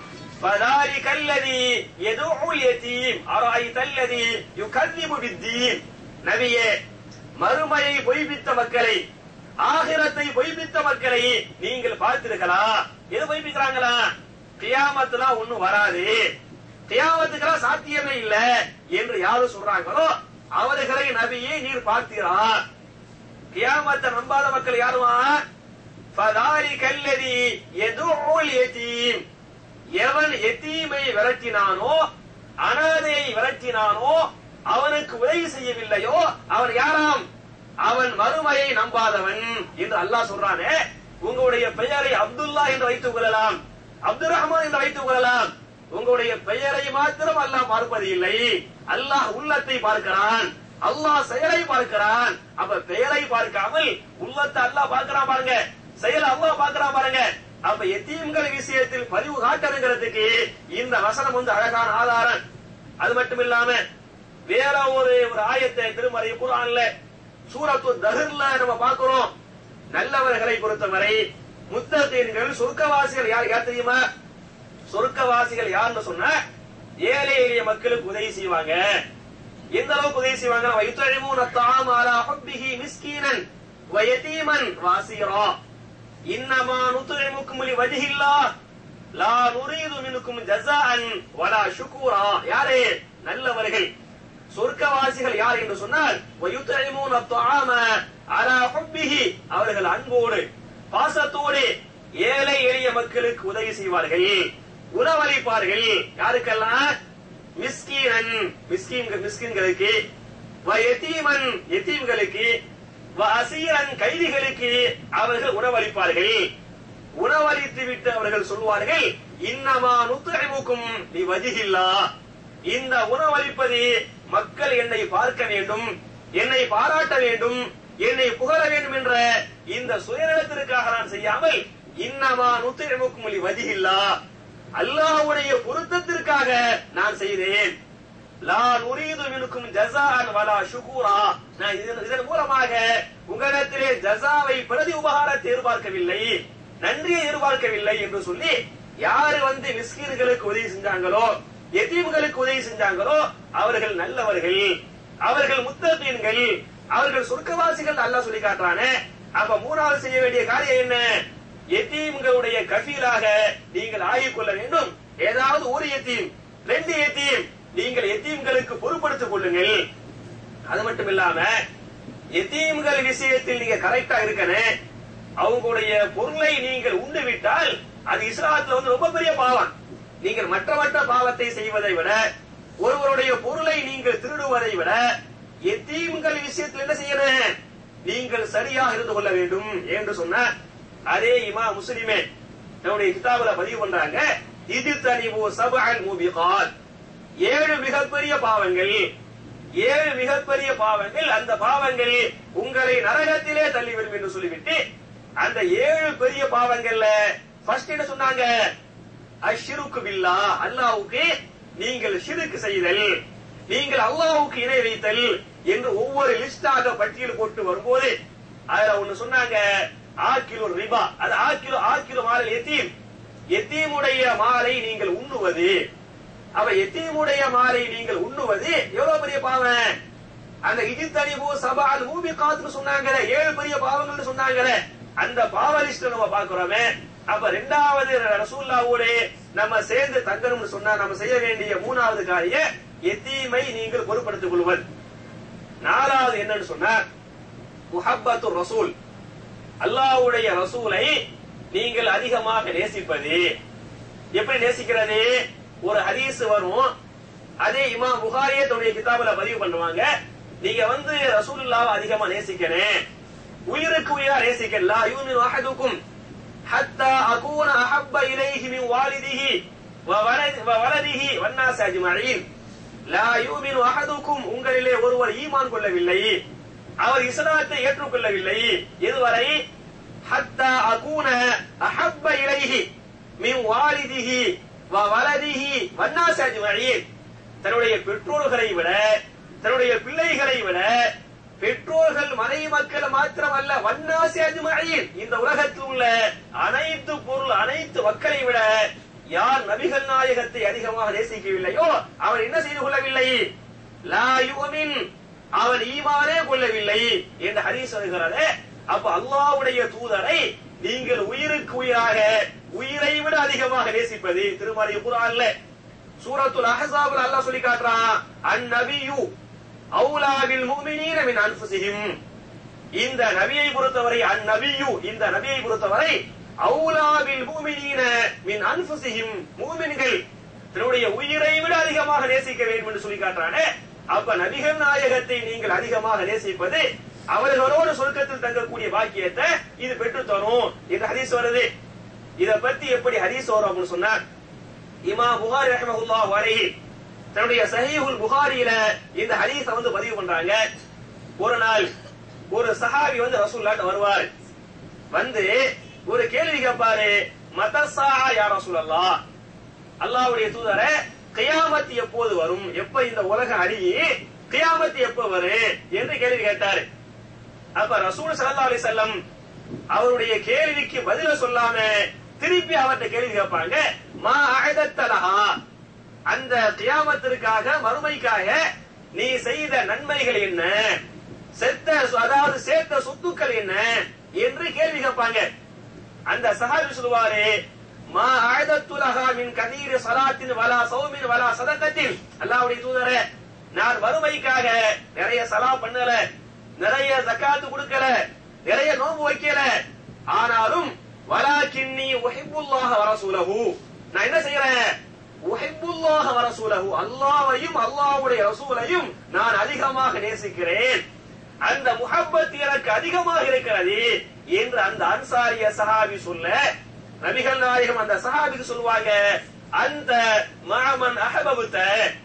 فذلك الذي يدعو اليتيم أرأيت الذي يكذب بالدين நபியே மறுமையை பொய்ப்பித்த மக்களை ஆகிரத்தை பொய்ப்பித்த மக்களை நீங்கள் பார்த்திருக்கலாம் எது பொய்ப்பிக்கிறாங்களா கியாமத்துலாம் ஒண்ணும் வராது கியாமத்துக்கெல்லாம் சாத்தியமே இல்ல என்று யாரு சொல்றாங்களோ அவர்களை நபியே நீர் பார்த்தீரா கியாமத்தை நம்பாத மக்கள் யாருமா فذلك الذي يدعو اليتيم எவன் எத்தீமை விரட்டினானோ அனாதையை விரட்டினானோ அவனுக்கு உதவி செய்யவில்லையோ அவன் யாராம் அவன் மறுமையை நம்பாதவன் என்று அல்லாஹ் சொல்றானே உங்களுடைய பெயரை அப்துல்லா என்று வைத்துக் கொள்ளலாம் அப்துல் ரஹ்மான் என்று வைத்துக் கொள்ளலாம் உங்களுடைய பெயரை மாத்திரம் அல்லாஹ் பார்ப்பது இல்லை அல்லாஹ் உள்ளத்தை பார்க்கிறான் அல்லாஹ் செயலை பார்க்கிறான் அப்ப பெயரை பார்க்காமல் உள்ளத்தை அல்லாஹ் பார்க்கிறான் பாருங்க செயலை அல்லாஹ் பார்க்கிறான் பாருங்க அப்ப எத்தீம்கள் விஷயத்தில் பதிவு காட்டணுங்கிறதுக்கு இந்த வசனம் வந்து அழகான ஆதாரம் அது மட்டும் இல்லாம வேற ஒரு ஒரு ஆயத்தை திருமறை குரான்ல சூரத்து தஹர்ல நம்ம பார்க்கிறோம் நல்லவர்களை பொறுத்தவரை முத்தத்தீன்கள் சொர்க்கவாசிகள் யார் யார் தெரியுமா சொர்க்கவாசிகள் யாருன்னு சொன்னா ஏழை எளிய மக்களுக்கு உதவி செய்வாங்க எந்த அளவுக்கு உதவி செய்வாங்க வைத்தழிமூன தாம் அலா ஹப்பிஹி மிஸ்கீனன் வயதீமன் வாசிரா இன்னமா நுத்துழிமுக்கும் லி வஜிஹில்லா லா நுரீது மினுக்கும் ஜஸாஅன் வலா ஷுக்கூரா யாரே நல்லவர்கள் சொர்க்கவாசிகள் யார் என்று சொன்னால் வயுத்தழிமூன தாம அலா ஹப்பிஹி அவர்கள் அன்போடு பாசத்தோடு ஏழை எளிய மக்களுக்கு உதவி செய்வார்கள் உணவளிப்பார்கள் யாருக்கெல்லாம் மிஸ்கீனன் மிஸ்கீன் மிஸ்கின்களுக்கு வ எத்தீமன் எத்தீம்களுக்கு வ அசீரன் கைதிகளுக்கு அவர்கள் உணவளிப்பார்கள் உணவளித்து விட்டு அவர்கள் சொல்வார்கள் இன்னமா நுத்தழிமுக்கும் நீ வஜிகில்லா இந்த உணவளிப்பது மக்கள் என்னை பார்க்க வேண்டும் என்னை பாராட்ட வேண்டும் என்னை புகழ வேண்டும் என்ற இந்த சுயநலத்திற்காக நான் செய்யாமல் இன்னமா நுத்தழிமுக்கும் நீ வஜிகில்லா அல்லாஹ்வுடைய பொருத்தத்திற்காக நான் செய்தேன் லா நுரீது மினுக்கும் ஜஸான் வலா ஷுகூரா நான் இதன் இதன் மூலமாக உங்களிடத்திலே ஜஸாவை பிரதி உபகாரத்தை எதிர்பார்க்கவில்லை நன்றியை எதிர்பார்க்கவில்லை என்று சொல்லி யாரு வந்து மிஸ்கீன்களுக்கு உதவி செஞ்சாங்களோ எத்தீம்களுக்கு உதவி செஞ்சாங்களோ அவர்கள் நல்லவர்கள் அவர்கள் முத்தகீன்கள் அவர்கள் சொர்க்கவாசிகள் அல்லாஹ் சொல்லி காட்டுறானே அப்ப மூணாவது செய்ய வேண்டிய காரியம் என்ன எத்தீம்களுடைய கஃபீலாக நீங்கள் ஆகிக் கொள்ள வேண்டும் ஏதாவது ஒரு எத்தீம் ரெண்டு எத்தீம் நீங்கள் எத்தீம்களுக்கு பொறுப்படுத்திக் கொள்ளுங்கள் அது மட்டும் இல்லாம எத்தீம்கள் விஷயத்தில் நீங்க கரெக்டா இருக்கணும் அவங்களுடைய பொருளை நீங்கள் உண்டு விட்டால் அது இஸ்லாத்துல வந்து ரொம்ப பெரிய பாவம் நீங்கள் மற்ற மற்ற பாவத்தை செய்வதை விட ஒருவருடைய பொருளை நீங்கள் திருடுவதை விட எத்தீம்கள் விஷயத்தில் என்ன செய்யணும் நீங்கள் சரியாக இருந்து கொள்ள வேண்டும் என்று சொன்ன அதே இமா முஸ்லிமே நம்முடைய கிதாபுல பதிவு பண்றாங்க இது தனிவு சபஅல் மூபிகாத் ஏழு மிகப்பெரிய பாவங்கள் ஏழு மிகப்பெரிய பாவங்கள் அந்த பாவங்கள் உங்களை நரகத்திலே தள்ளிவிடும் என்று சொல்லிவிட்டு அந்த ஏழு பெரிய பாவங்கள்ல ஃபர்ஸ்ட் என்ன சொன்னாங்க அஷ்ருக்கு பில்லா அல்லாஹ்வுக்கு நீங்கள் ஷிருக்கு செய்தல் நீங்கள் அல்லாஹ்வுக்கு இணை வைத்தல் என்று ஒவ்வொரு லிஸ்டாக பட்டியல் போட்டு வரும்போது அதுல ஒண்ணு சொன்னாங்க ஆக்கிலோ ரிபா அது ஆக்கிலோ ஆக்கிலோ மாலை எத்தீம் எத்தீமுடைய மாலை நீங்கள் உண்ணுவது அவ எத்தீமுடைய மாலை நீங்கள் உண்ணுவது எவ்வளவு பெரிய பாவம் அந்த இஜித்தனிபு சபால் மூபி காத்துன்னு சொன்னாங்களே ஏழு பெரிய பாவங்கள்னு சொன்னாங்களே அந்த பாவ லிஸ்ட் நம்ம பாக்குறோமே அப்ப ரெண்டாவது ரசூல்லாவோட நம்ம சேர்ந்து தங்கணும்னு சொன்னா நம்ம செய்ய வேண்டிய மூணாவது காரியம் எத்தீமை நீங்கள் பொருட்படுத்திக் கொள்வது நாலாவது என்னன்னு சொன்னா முஹப்பத்து ரசூல் அல்லாஹ்வுடைய ரசூலை நீங்கள் அதிகமாக நேசிப்பது எப்படி நேசிக்கிறது ஒரு ஹதீஸ் வரும் அதே இமாம் புகாரியே தன்னுடைய கிதாபுல பதிவு பண்ணுவாங்க நீங்க வந்து ரசூலுல்லாவை அதிகமா நேசிக்கணும் உயிருக்கு உயிரா நேசிக்கல லா யூமினு அஹதுக்கும் ஹத்தா அகூன அஹப்ப இலைஹி மின் வாலிதிஹி வ வலதி- வ வலதிஹி வன்னாஸ் அஜ்மஈன் லா யூமினு அஹதுக்கும் உங்களிலே ஒருவர் ஈமான் கொள்ளவில்லை அவர் இஸ்லாத்தை ஏற்றுக்கொள்ளவில்லை எதுவரை ஹத்தா அகூன அஹப்ப இலைஹி மின் வாலிதிஹி வ வலதிஹி வன்னாஸ் அஜ்மஈன் தன்னுடைய பெற்றோர்களை விட தன்னுடைய பிள்ளைகளை விட பெற்றோர்கள் மனைவி மக்கள் மாத்திரமல்ல வன்னாசி அஜ்மஈன் இந்த உலகத்தில் உள்ள அனைத்து பொருள் அனைத்து மக்களை விட யார் நபிகள் நாயகத்தை அதிகமாக நேசிக்கவில்லையோ அவர் என்ன செய்து கொள்ளவில்லை லா யுமின் அவர் ஈமானே கொள்ளவில்லை என்று ஹதீஸ் வருகிறது அப்ப அல்லாஹ்வுடைய தூதரை நீங்கள் உயிருக்கு உயிராக உயிரை விட அதிகமாக நேசிப்பது திருமலை குரான்ல சூரத்துல் அஹ்ஸாப்ல அல்லாஹ் சொல்லி காட்டுறான் அந்நபியு அவுலாவில் முஃமினீன மின் அன்ஃபுஸிஹிம் இந்த நபியை பொறுத்தவரை அந்நபியு இந்த நபியை பொறுத்தவரை அவுலாவில் முஃமினீன மின் அன்ஃபுஸிஹிம் மூமின்கள் தன்னுடைய உயிரை விட அதிகமாக நேசிக்க வேண்டும் என்று சொல்லி காட்டுறானே அப்ப நபிகள் நாயகத்தை நீங்கள் அதிகமாக நேசிப்பது அவர்களோடு சொர்க்கத்தில் தங்கக்கூடிய பாக்கியத்தை இது பெற்று தரும் என்று ஹதீஸ் வருது இத பத்தி எப்படி ஹதீஸ் வரும் அப்படின்னு சொன்னா இமா புகாரி ரஹ்மஹுல்லாஹு அலைஹி தன்னுடைய சஹீஹுல் புகாரியில இந்த ஹதீஸ வந்து பதிவு பண்றாங்க ஒரு நாள் ஒரு சஹாபி வந்து ரசூல்லாட்ட வருவார் வந்து ஒரு கேள்வி கேட்பாரு மதசா யா ரசூலல்லாஹ் அல்லாஹ்வுடைய தூதரே கியாமத் எப்போது வரும் எப்ப இந்த உலக அழியி கியாமத் எப்ப வரும் என்று கேள்வி கேட்டாரு அப்ப ரசூல் ஸல்லல்லாஹு அலைஹி வஸல்லம் அவருடைய கேள்விக்கு பதில சொல்லாம திருப்பி அவர்ட்ட கேள்வி கேட்பாங்க மா அஹதத்தலஹா அந்த கியாமத்திற்காக மறுமைக்காக நீ செய்த நன்மைகள் என்ன செத்த அதாவது சேர்த்த சொத்துக்கள் என்ன என்று கேள்வி கேட்பாங்க அந்த சஹாபி சொல்லுவாரு மா அழதத்துலகா மின் கதீர் சலாத்தின் வலா சௌமின் வலா சதக்கத்தில் அல்லாஹ்வுடைய தூதரே நான் வறுமைக்காக நிறைய சலா பண்ணல நிறைய ஜக்காத்து கொடுக்கல நிறைய நோன்பு வைக்கல ஆனாலும் வலாக்கின்னி உஹிப்புல்லாஹ வரசூலஹு நான் என்ன செய்யறேன் உஹிப்புல்லாஹ வரசூலஹு அல்லாஹ்வையும் அல்லாஹ்வுடைய ரசூலையும் நான் அதிகமாக நேசிக்கிறேன் அந்த முஹப்பத் எனக்கு அதிகமாக இருக்கிறது என்று அந்த அன்சாரிய சஹாபி சொல்ல நபிகள் நாயகம் அந்த சஹாபிக்கு சொல்லுவாங்க அந்த மாமன் அஹபபுத்த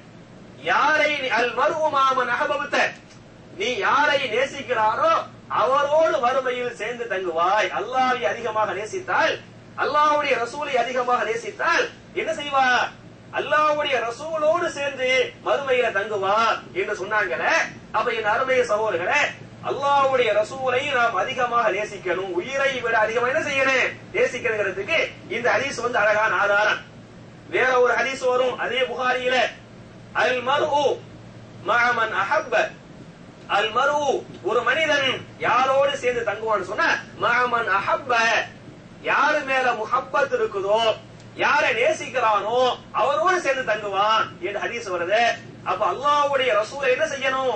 யாரை நீ- அல் மருவு மாமன் அஹபபுத்த நீ யாரை நேசிக்கிறாரோ அவரோடு வறுமையில் சேர்ந்து தங்குவாய் அல்லாஹ்வை அதிகமாக நேசித்தால் அல்லாஹ்வுடைய ரசூலை அதிகமாக நேசித்தால் என்ன செய்வா அல்லாஹ்வுடைய ரசூலோடு சேர்ந்து மறுமையில தங்குவா என்று சொன்னாங்களே அப்ப என் அருமைய சகோதரர்களே அல்லாஹ்வுடைய ரசூலை நாம் அதிகமாக நேசிக்கணும் உயிரை விட அதிகமா என்ன செய்யணும் நேசிக்கிறதுக்கு இந்த ஹதீஸ் வந்து அழகான ஆதாரம் வேற ஒரு ஹதீஸ் வரும் அதே புகாரியில அல் மர்உ மஅமன் அஹப்ப அல் மரு ஒரு மனிதன் யாரோடு சேர்ந்து தங்குவான்னு சொன்னா மஅமன் அஹப்ப யாரு மேல முஹப்பத் இருக்குதோ யாரை நேசிக்கிறானோ அவரோடு சேர்ந்து தங்குவான் என்று ஹதீஸ் வருது அப்ப அல்லாஹ்வுடைய ரசூலை என்ன செய்யணும்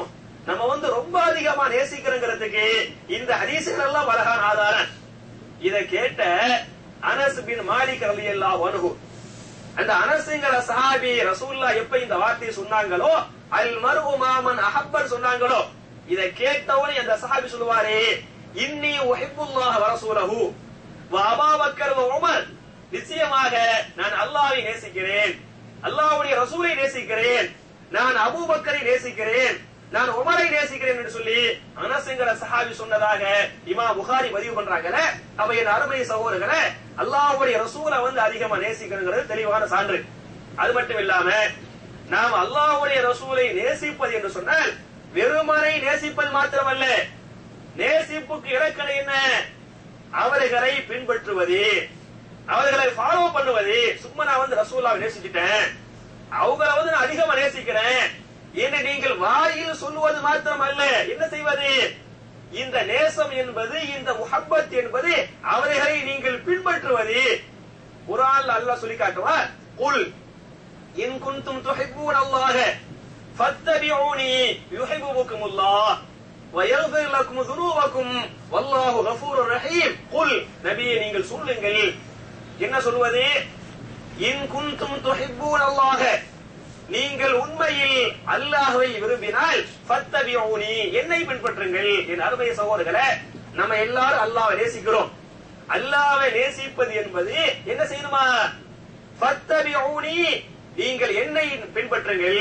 நம்ம வந்து ரொம்ப அதிகமா நேசிக்கிறோங்கிறதுக்கு இந்த ஹதீசுகள் எல்லாம் அழகான ஆதாரம் இத கேட்ட அனஸ் பின் மாலிக் ரலியல்லாஹு அன்ஹு அந்த அனசுங்கிற சஹாபி ரசூல்லா எப்ப இந்த வார்த்தையை சொன்னாங்களோ அல் மர்ஹு மாமன் அஹப்பர் சொன்னாங்களோ இத கேட்டவனே அந்த சஹாபி சொல்லுவாரே இன்னி உஹிப்புல்லாஹ் வ ரசூலஹு வ அபூபக்கர் வ உமர் நிச்சயமாக நான் அல்லாஹ்வை நேசிக்கிறேன் அல்லாஹ்வுடைய ரசூலை நேசிக்கிறேன் நான் அபூபக்கரை நேசிக்கிறேன் நான் உமரை நேசிக்கிறேன் என்று சொல்லி அனசுங்கிற சஹாபி சொன்னதாக இமா புகாரி பதிவு பண்றாங்கல்ல அப்ப என் அருமை சகோதரர்களே அல்லாஹ்வுடைய ரசூலை வந்து அதிகமா நேசிக்கணுங்கிறது தெளிவான சான்று அது மட்டும் இல்லாம நாம் அல்லாஹ்வுடைய ரசூலை நேசிப்பது என்று சொன்னால் வெறுமனை நேசிப்பது மாத்திரமல்ல நேசிப்புக்கு இலக்கணம் என்ன அவர்களை பின்பற்றுவது அவர்களை ஃபாலோ பண்ணுவது சும்மா நான் வந்து ரசூலாவை நேசிச்சிட்டேன் அவங்கள வந்து நான் அதிகமா நேசிக்கிறேன் என்று நீங்கள் வாயில் சொல்லுவது மாத்திரமல்ல என்ன செய்வது இந்த நேசம் என்பது இந்த முஹப்பத் என்பது அவர்களை நீங்கள் பின்பற்றுவது குரான் அல்லாஹ் சொல்லி காட்டுவார் குல் இன் குன்தும் துஹிப்பூன் அல்லாஹ ஃபத்தபிஊனி யுஹிப்புக்குமுல்லாஹ் ويغفر لكم ذنوبكم والله غفور رحيم قل நபியே நீங்கள் சொல்லுங்கள் என்ன சொல்வது இன் குன்தும் துஹிப்பூன் அல்லாஹ நீங்கள் உண்மையில் அல்லாஹ்வை விரும்பினால் ஃபத்தபிஊனி என்னை பின்பற்றுங்கள் என் அருமை சகோதரர்களே நம்ம எல்லாரும் அல்லாஹ்வை நேசிக்கிறோம் அல்லாஹ்வை நேசிப்பது என்பது என்ன செய்யணுமா ஃபத்தபிஊனி நீங்கள் என்னை பின்பற்றுங்கள்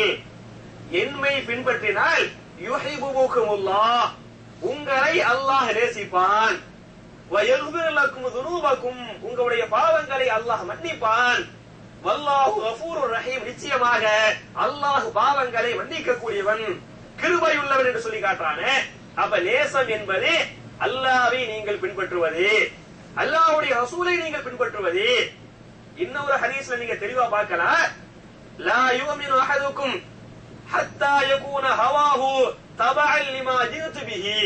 என்னை பின்பற்றினால் யுஹிபுகுமுல்லாஹ் உங்களை அல்லாஹ் நேசிப்பான் வயகுபிர் லக்கும் துனூபக்கும் உங்களுடைய பாவங்களை அல்லாஹ் மன்னிப்பான் வல்லாஹு கஃபூருர் ரஹீம் நிச்சயமாக அல்லாஹ் பாவங்களை மன்னிக்க கூடியவன் கிருபையுள்ளவன் என்று சொல்லி காட்டுறானே அப்ப நேசம் என்பது அல்லாஹ்வை நீங்கள் பின்பற்றுவது அல்லாஹ்வுடைய ரசூலை நீங்கள் பின்பற்றுவது இன்னொரு ஹதீஸ்ல நீங்க தெளிவா பார்க்கலாம் லா யுமினு அஹதுக்கும் ஹத்தா யகூன ஹவாஹு தபஅன் லிமா ஜிது பிஹி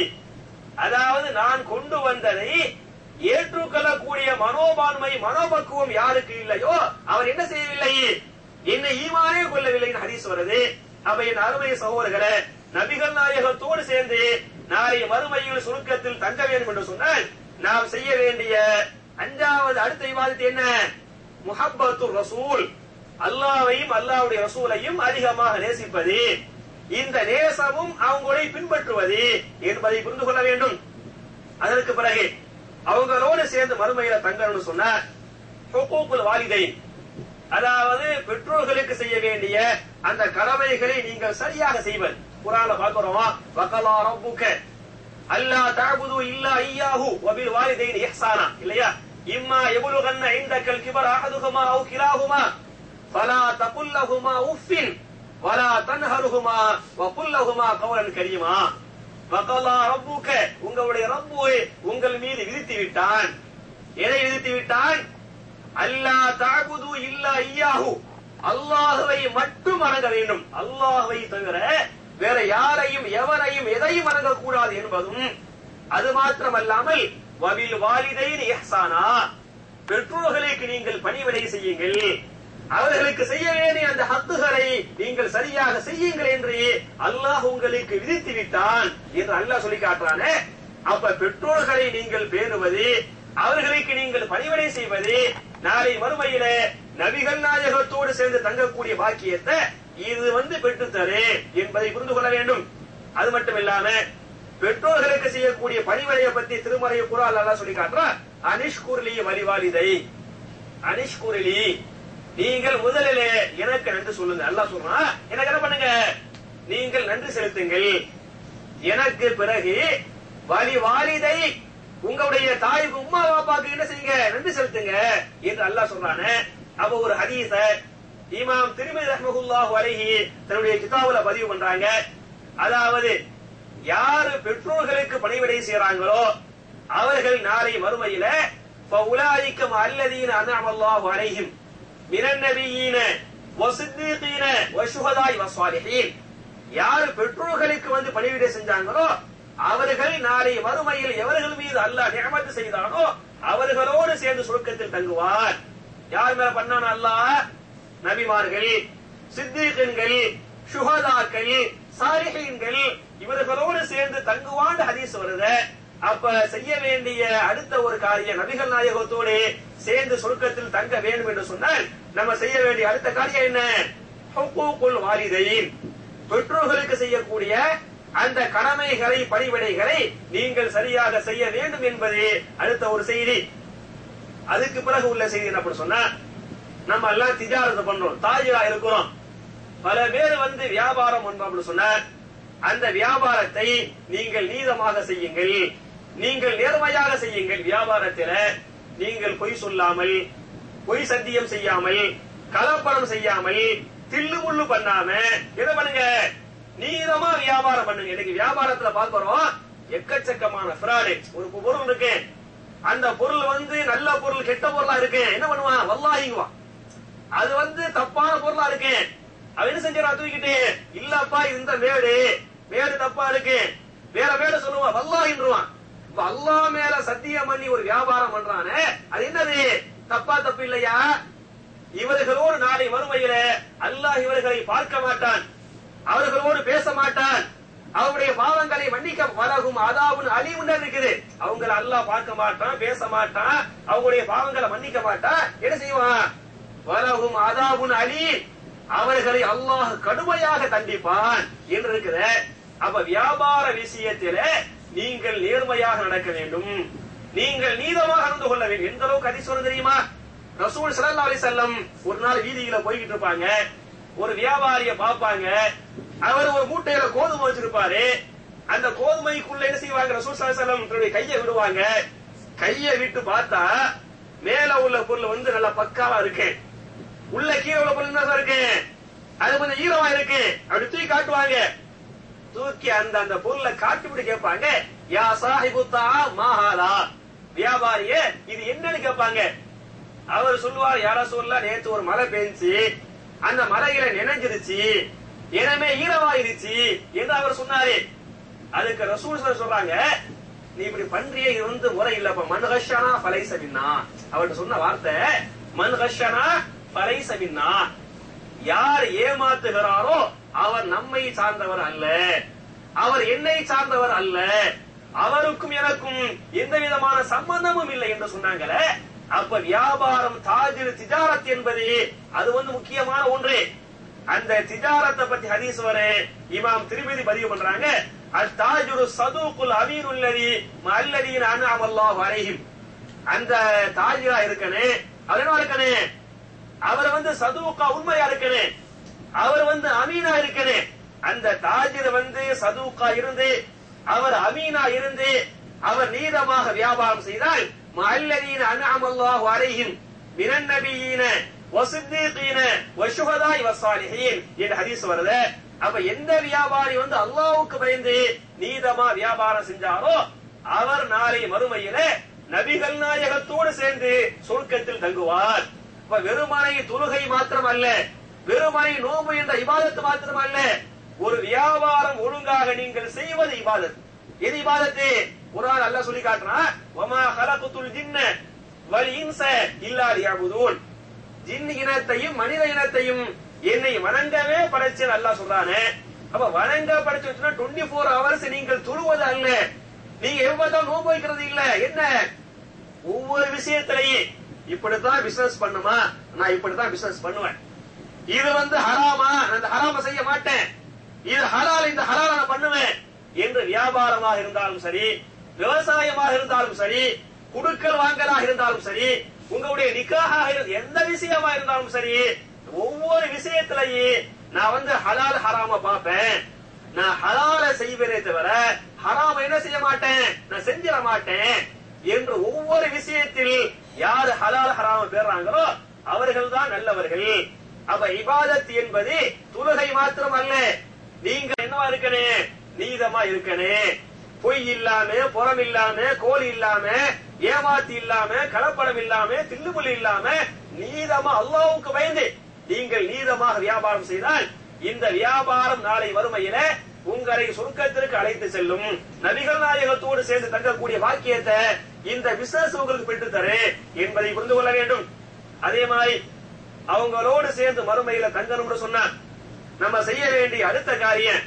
அதாவது நான் கொண்டு வந்ததை ஏற்றுக்கொள்ளக்கூடிய மனோபான்மை மனோபக்குவம் யாருக்கு இல்லையோ அவர் என்ன செய்யவில்லை என்னை ஈமானே கொள்ளவில்லை ஹதீஸ் வருது அப்ப என் அருமை சகோதரர்களே நபிகள் நாயகத்தோடு சேர்ந்து நாளை மறுமையில் சுருக்கத்தில் தங்க வேண்டும் என்று சொன்னால் நாம் செய்ய வேண்டிய அஞ்சாவது அடுத்த விவாதத்தை என்ன முஹப்பத்து ரசூல் அல்லாவையும் அல்லாவுடைய ரசூலையும் அதிகமாக நேசிப்பது இந்த நேசமும் அவங்களை பின்பற்றுவது என்பதை புரிந்து கொள்ள வேண்டும் அதற்கு பிறகு அவங்களோடு சேர்ந்து மறுமையில தங்கணும்னு சொன்ன ஹுகூக்குல் வாலிதை அதாவது பெற்றோர்களுக்கு செய்ய வேண்டிய அந்த கடமைகளை நீங்கள் சரியாக செய்வது குரான்ல பார்க்கிறோம் வகலா ரப்புக்க அல்லா தஅபுது இல்லா ஐயாஹு வபில் வாலிதைன் இஹ்சானா இல்லையா இம்மா யபுலுகன்ன இந்தக்கல் கிபர் அஹதுஹுமா அவு கிலாஹுமா ஃபலா தகுல் லஹுமா உஃபின் வலா தன்ஹருஹுமா வகுல் லஹுமா கௌலன் கரீமா வகலா ரப்புக்க உங்களுடைய ரப்பு உங்கள் மீது விதித்து விட்டான் எதை விதித்து விட்டான் அல்லா தஅபுது இல்லா ஐயாஹு அல்லாஹுவை மட்டும் வணங்க வேண்டும் அல்லாஹுவை தவிர வேற யாரையும் எவரையும் எதையும் வணங்க கூடாது என்பதும் அது மாத்திரமல்லாமல் வபில் வாலிதைன் இஹ்சானா பெற்றோர்களுக்கு நீங்கள் பணிவிடை செய்யுங்கள் அவர்களுக்கு செய்ய வேண்டிய அந்த ஹத்துகளை நீங்கள் சரியாக செய்யுங்கள் என்று அல்லாஹ் உங்களுக்கு விதித்து விட்டான் என்று அல்லாஹ் சொல்லி காட்டுறானே அப்ப பெற்றோர்களை நீங்கள் பேணுவது அவர்களுக்கு நீங்கள் பணிவிடை செய்வது நாளை மறுமையில நபிகள் நாயகத்தோடு சேர்ந்து தங்கக்கூடிய பாக்கியத்தை இது வந்து பெற்றுத்தரு என்பதை புரிந்து கொள்ள வேண்டும் அது மட்டும் இல்லாம பெற்றோர்களுக்கு செய்யக்கூடிய பணிவிடையை பத்தி திருமறை குரால் எல்லாம் சொல்லி காட்டுறான் அனிஷ்குர்லி வலிவாலிதை அனிஷ்குர்லி நீங்கள் முதலிலே எனக்கு நன்றி சொல்லுங்க அல்லாஹ் சொல்றான் எனக்கு என்ன பண்ணுங்க நீங்கள் நன்றி செலுத்துங்கள் எனக்கு பிறகு வலி வாலிதை உங்களுடைய தாய்க்கு உம்மா பாப்பாக்கு என்ன செய்யுங்க நன்றி செலுத்துங்க என்று அல்லாஹ் சொல்றானே அப்ப ஒரு ஹதீஸ இமாம் திருமதி ரஹ்மகுல்லாஹு அலைஹி தன்னுடைய கிதாபுல பதிவு பண்றாங்க அதாவது யாரு பெற்றோர்களுக்கு பணிவிடை செய்யறாங்களோ அவர்கள் நாளை மறுமையில ஃபஉலாயிக்கம் அல்லதீன அன்அமல்லாஹு அலைஹிம் மினன் நபியீன வசித்தீகீன வஷுஹதாய் வஸ்வாலிஹீன் யாரு பெற்றோர்களுக்கு வந்து பணிவிடை செஞ்சாங்களோ அவர்கள் நாளை மறுமையில் எவர்கள் மீது அல்லாஹ் நியமத்து செய்தானோ அவர்களோடு சேர்ந்து சுருக்கத்தில் தங்குவார் யார் மேல பண்ணான அல்லாஹ் நபிமார்கள் சித்தீகன்கள் சுகதாக்கள் சாலிஹீன்கள் இவர்களோடு சேர்ந்து தங்குவாண்டு ஹதீஸ் வருது அப்ப செய்ய வேண்டிய அடுத்த ஒரு காரியம் நபிகள் நாயகத்தோடு சேர்ந்து சொர்க்கத்தில் தங்க வேண்டும் என்று சொன்னால் நம்ம செய்ய வேண்டிய அடுத்த காரியம் என்ன ஹுக்கூக்குல் வாலிதைன் பெற்றோர்களுக்கு செய்யக்கூடிய அந்த கடமைகளை பணிவிடைகளை நீங்கள் சரியாக செய்ய வேண்டும் என்பது அடுத்த ஒரு செய்தி அதுக்கு பிறகு உள்ள செய்தி என்ன பண்ண சொன்னா நம்ம எல்லாம் திஜாரத்தை பண்றோம் தாஜிரா இருக்கிறோம் பல பேர் வந்து வியாபாரம் பண்றோம் அப்படின்னு சொன்னா அந்த வியாபாரத்தை நீங்கள் நீதமாக செய்யுங்கள் நீங்கள் நேர்மையாக செய்யுங்கள் வியாபாரத்தில நீங்கள் பொய் சொல்லாமல் பொய் சத்தியம் செய்யாமல் கலப்படம் செய்யாமல் தில்லு முள்ளு பண்ணாம என்ன பண்ணுங்க நீதமா வியாபாரம் பண்ணுங்க இன்னைக்கு வியாபாரத்துல பாக்குறோம் எக்கச்சக்கமான ஃப்ராடு ஒரு பொருள் இருக்கு அந்த பொருள் வந்து நல்ல பொருள் கெட்ட பொருளா இருக்கு என்ன பண்ணுவான் வல்லாஹிங்குவான் அது வந்து தப்பான பொருளா இருக்கு அவன் என்ன செஞ்சான் தூக்கிட்டு இல்லப்பா இது இந்த மேடு மேடு தப்பா இருக்கு வேற மேடு சொல்லுவான் வல்லாஹின்றுவான் இப்ப அல்லாஹ் மேல சத்தியம் பண்ணி ஒரு வியாபாரம் பண்றானே அது என்னது தப்பா தப்பு இல்லையா இவர்களோடு நாளை மறுமையில அல்லாஹ் இவர்களை பார்க்க மாட்டான் அவர்களோடு பேச மாட்டான் அவருடைய பாவங்களை மன்னிக்க வலகும் அதாவுன் அழிவுன்னு இருக்குது அவங்கள அல்லாஹ் பார்க்க மாட்டான் பேச மாட்டான் அவங்களுடைய பாவங்களை மன்னிக்க மாட்டான் என்ன செய்வான் வலகும் அதாவுன் அலி அவர்களை அல்லாஹ் கடுமையாக தண்டிப்பான் என்று இருக்கிற அப்ப வியாபார விஷயத்தில நீங்கள் நேர்மையாக நடக்க வேண்டும் நீங்கள் நீதமாக நடந்து கொள்ள வேண்டும் எந்த அளவுக்கு அதிசயம் தெரியுமா ரசூல் ஸல்லல்லாஹு அலைஹி வஸல்லம் ஒரு நாள் வீதியில போய்கிட்டு இருப்பாங்க ஒரு வியாபாரிய பார்ப்பாங்க அவர் ஒரு மூட்டையில கோதுமை வச்சிருப்பாரு அந்த கோதுமைக்குள்ள என்ன செய்வாங்க ரசூல் ஸல்லல்லாஹு அலைஹி வஸல்லம் தன்னுடைய கையை விடுவாங்க கையை விட்டு பார்த்தா மேல உள்ள பொருள் வந்து நல்லா பக்காவா இருக்கு உள்ள கீழே உள்ள பொருள் என்ன இருக்கு அது கொஞ்சம் ஈரமா இருக்கு அப்படி தூக்கி காட்டுவாங்க தூக்கி அந்த அந்த பொருளை காட்டிவிட்டு கேட்பாங்க யா சாஹிபுத்தா மாஹாலா வியாபாரியே இது என்னன்னு கேட்பாங்க அவர் சொல்லுவார் யாரா சொல்ல நேத்து ஒரு மழை பெஞ்சு அந்த மலையில நினைஞ்சிருச்சு எனவே ஈரமாயிருச்சு என்று அவர் சொன்னாரு அதுக்கு ரசூல் சார் சொல்றாங்க நீ இப்படி பண்றியே இது வந்து முறை இல்லப்ப மன்ஹஷனா பலைசபின்னா அவர்கிட்ட சொன்ன வார்த்தை மன்ஹஷனா பலைசபின்னா யார் ஏமாத்துகிறாரோ அவர் நம்மை சார்ந்தவர் அல்ல அவர் என்னை சார்ந்தவர் அல்ல அவருக்கும் எனக்கும் எந்த விதமான சம்பந்தமும் இல்லை என்று சொன்னாங்களே அப்ப வியாபாரம் தாஜிர் திஜாரத் என்பது அது வந்து முக்கியமான ஒன்று அந்த திஜாரத்தை பத்தி ஹதீஸ் வர இமாம் திருமதி பதிவு பண்றாங்க அத்தாஜுரு சதூக்குல் அமீனுல்லதி மல்லதீன அன்அம அல்லாஹு அலைஹிம் அந்த தாஜிரா இருக்கனே அவர் என்ன இருக்கனே அவர் வந்து சதுவுக்கா உண்மையா இருக்கனே அவர் வந்து அமீனா இருக்கனே அந்த தாஜிர் வந்து சதுவுக்கா இருந்து அவர் அமீனா இருந்து அவர் நீதமாக வியாபாரம் செய்தால் மல்லதீன அன்அம அல்லாஹு அலைஹிம் மினன் நபியீன வசித்தீகீன வஷுஹதாய் வசாலிஹீன் என்ற ஹதீஸ் வருது அப்ப எந்த வியாபாரி வந்து அல்லாஹ்வுக்கு பயந்து நீதமா வியாபாரம் செஞ்சாரோ அவர் நாளை மறுமையில நபிகள் நாயகத்தோடு சேர்ந்து சொர்க்கத்தில் தங்குவார் அப்ப வெறுமனை தொழுகை மாத்திரம் அல்ல வெறுமனை நோம்பு என்ற இபாதத்து மாத்திரம் அல்ல ஒரு வியாபாரம் ஒழுங்காக நீங்கள் செய்வது இபாதத் எது இபாதத்து குர்ஆன் அல்லாஹ் சொல்லி காட்டுறான் வமா ஹலகுத்துல் ஜின்ன வல் இன்ச இல்லா லியஅபுதூன் ஜின் இனத்தையும் மனித இனத்தையும் என்னை வணங்கவே படைச்சேன் அல்லாஹ் சொல்றானே அப்ப வணங்க படைச்சு வச்சுனா டுவெண்ட்டி ஃபோர் ஹவர்ஸ் நீங்கள் துருவது அல்ல நீங்க எவ்வளவு நோன்பு வைக்கிறது இல்ல என்ன ஒவ்வொரு விஷயத்திலையும் இப்படித்தான் பிசினஸ் பண்ணுமா நான் இப்படித்தான் பிசினஸ் பண்ணுவேன் இது வந்து ஹராமா நான் இந்த ஹராம செய்ய மாட்டேன் இது ஹலால் இந்த ஹலால நான் பண்ணுவேன் என்று வியாபாரமாக இருந்தாலும் சரி விவசாயமாக இருந்தாலும் சரி குடுக்கல் வாங்கலாக இருந்தாலும் சரி உங்களுடைய நிக்காக இருந்து எந்த விஷயமா இருந்தாலும் சரி ஒவ்வொரு விஷயத்திலையும் நான் வந்து ஹலால் ஹராம பார்ப்பேன் நான் ஹலால செய்வேனே தவிர ஹராம என்ன செய்ய மாட்டேன் நான் செஞ்சிட மாட்டேன் என்று ஒவ்வொரு விஷயத்தில் யாரு ஹலால் ஹராம பேர்றாங்களோ அவர்கள் தான் நல்லவர்கள் அப்ப இபாதத் என்பது துலகை மாத்திரம் அல்ல நீங்க என்னவா இருக்கனே நீதமா இருக்கனே பொய் இல்லாம புறம் இல்லாம கோல் இல்லாம ஏமாத்தி இல்லாம கலப்படம் இல்லாம தில்லுமுள்ளு இல்லாம நீதமா அல்லாவுக்கு பயந்து நீங்கள் நீதமாக வியாபாரம் செய்தால் இந்த வியாபாரம் நாளை வறுமையில உங்களை சொர்க்கத்திற்கு அழைத்து செல்லும் நபிகள் நாயகத்தோடு சேர்ந்து தங்கக்கூடிய வாக்கியத்தை இந்த பிசினஸ் உங்களுக்கு பெற்று தரு என்பதை புரிந்து கொள்ள வேண்டும் அதே மாதிரி அவங்களோடு சேர்ந்து மறுமையில தங்கணும்னு சொன்னா நம்ம செய்ய வேண்டிய அடுத்த காரியம்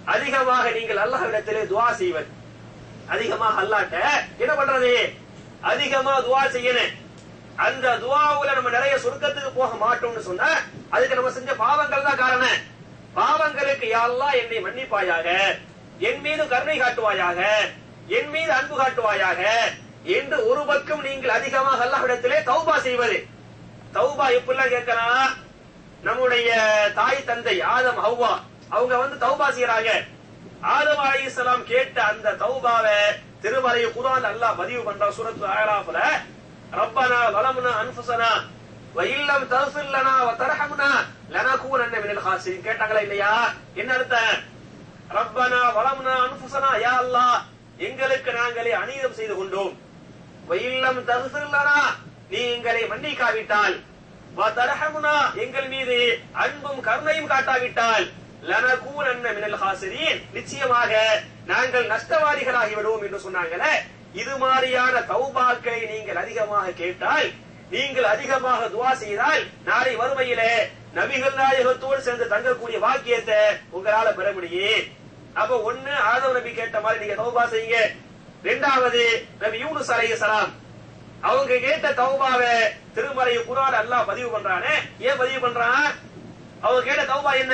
அதிகமாக நீங்கள் அல்லாஹ்விடத்திலே துவா செய்வது அதிகமாக அல்லாட்ட என்ன பண்றது அதிகமா துவா செய்யணும் அந்த துவாவுல நம்ம நிறைய சொர்க்கத்துக்கு போக மாட்டோம்னு சொன்னா அதுக்கு நம்ம செஞ்ச பாவங்கள் தான் காரணம் பாவங்களுக்கு யாரெல்லாம் என்னை மன்னிப்பாயாக என் மீது கருணை காட்டுவாயாக என் மீது அன்பு காட்டுவாயாக என்று ஒரு பக்கம் நீங்கள் அதிகமாக அல்லாஹ்விடத்திலே தௌபா செய்வது தௌபா எப்படிலாம் கேட்கலாம் நம்முடைய தாய் தந்தை ஆதம் ஹவ்வா அவங்க வந்து தௌபா செய்யறாங்க ஆதம் அலைஹிஸ்ஸலாம் கேட்ட அந்த தௌபாவை திருமறை குர்ஆன் அல்லாஹ் பதிவு பண்ற சூரத்து ஆராஃப்ல ரப்பனா வலம்னா அன்ஃபுஸனா வ இல்லம் தஃபிர் லனா வ தர்ஹம்னா லனகூனன்ன மினல் ஹாசிரின் கேட்டாங்களா இல்லையா என்ன அர்த்தம் ரப்பனா வலம்னா அன்ஃபுஸனா யா அல்லாஹ் எங்களுக்கு நாங்களே அநீதம் செய்து கொண்டோம் வ இல்லம் தஃபிர் லனா நீ எங்களை மன்னிக்காவிட்டால் வ தர்ஹம்னா எங்கள் மீது அன்பும் கருணையும் காட்டாவிட்டால் லனகூனன்ன மினல் ஹாசிரின் நிச்சயமாக நாங்கள் நஷ்டவாதிகளாகி விடுவோம் என்று சொன்னாங்களே இது மாதிரியான தௌபாக்களை நீங்கள் அதிகமாக கேட்டால் நீங்கள் அதிகமாக துவா செய்தால் நாளை வறுமையிலே நபிகள் நாயகத்தோடு சேர்ந்து தங்கக்கூடிய வாக்கியத்தை உங்களால பெற முடியும் அப்ப ஒண்ணு ஆதவ நபி கேட்ட மாதிரி நீங்க தௌபா செய்யுங்க ரெண்டாவது நபி யூனுஸ் அலைஹிஸ்ஸலாம் அவங்க கேட்ட தௌபாவை திருமறை குர்ஆன் அல்லாஹ் பதிவு பண்றானே ஏன் பதிவு பண்றான் அவங்க கேட்ட தௌபா என்ன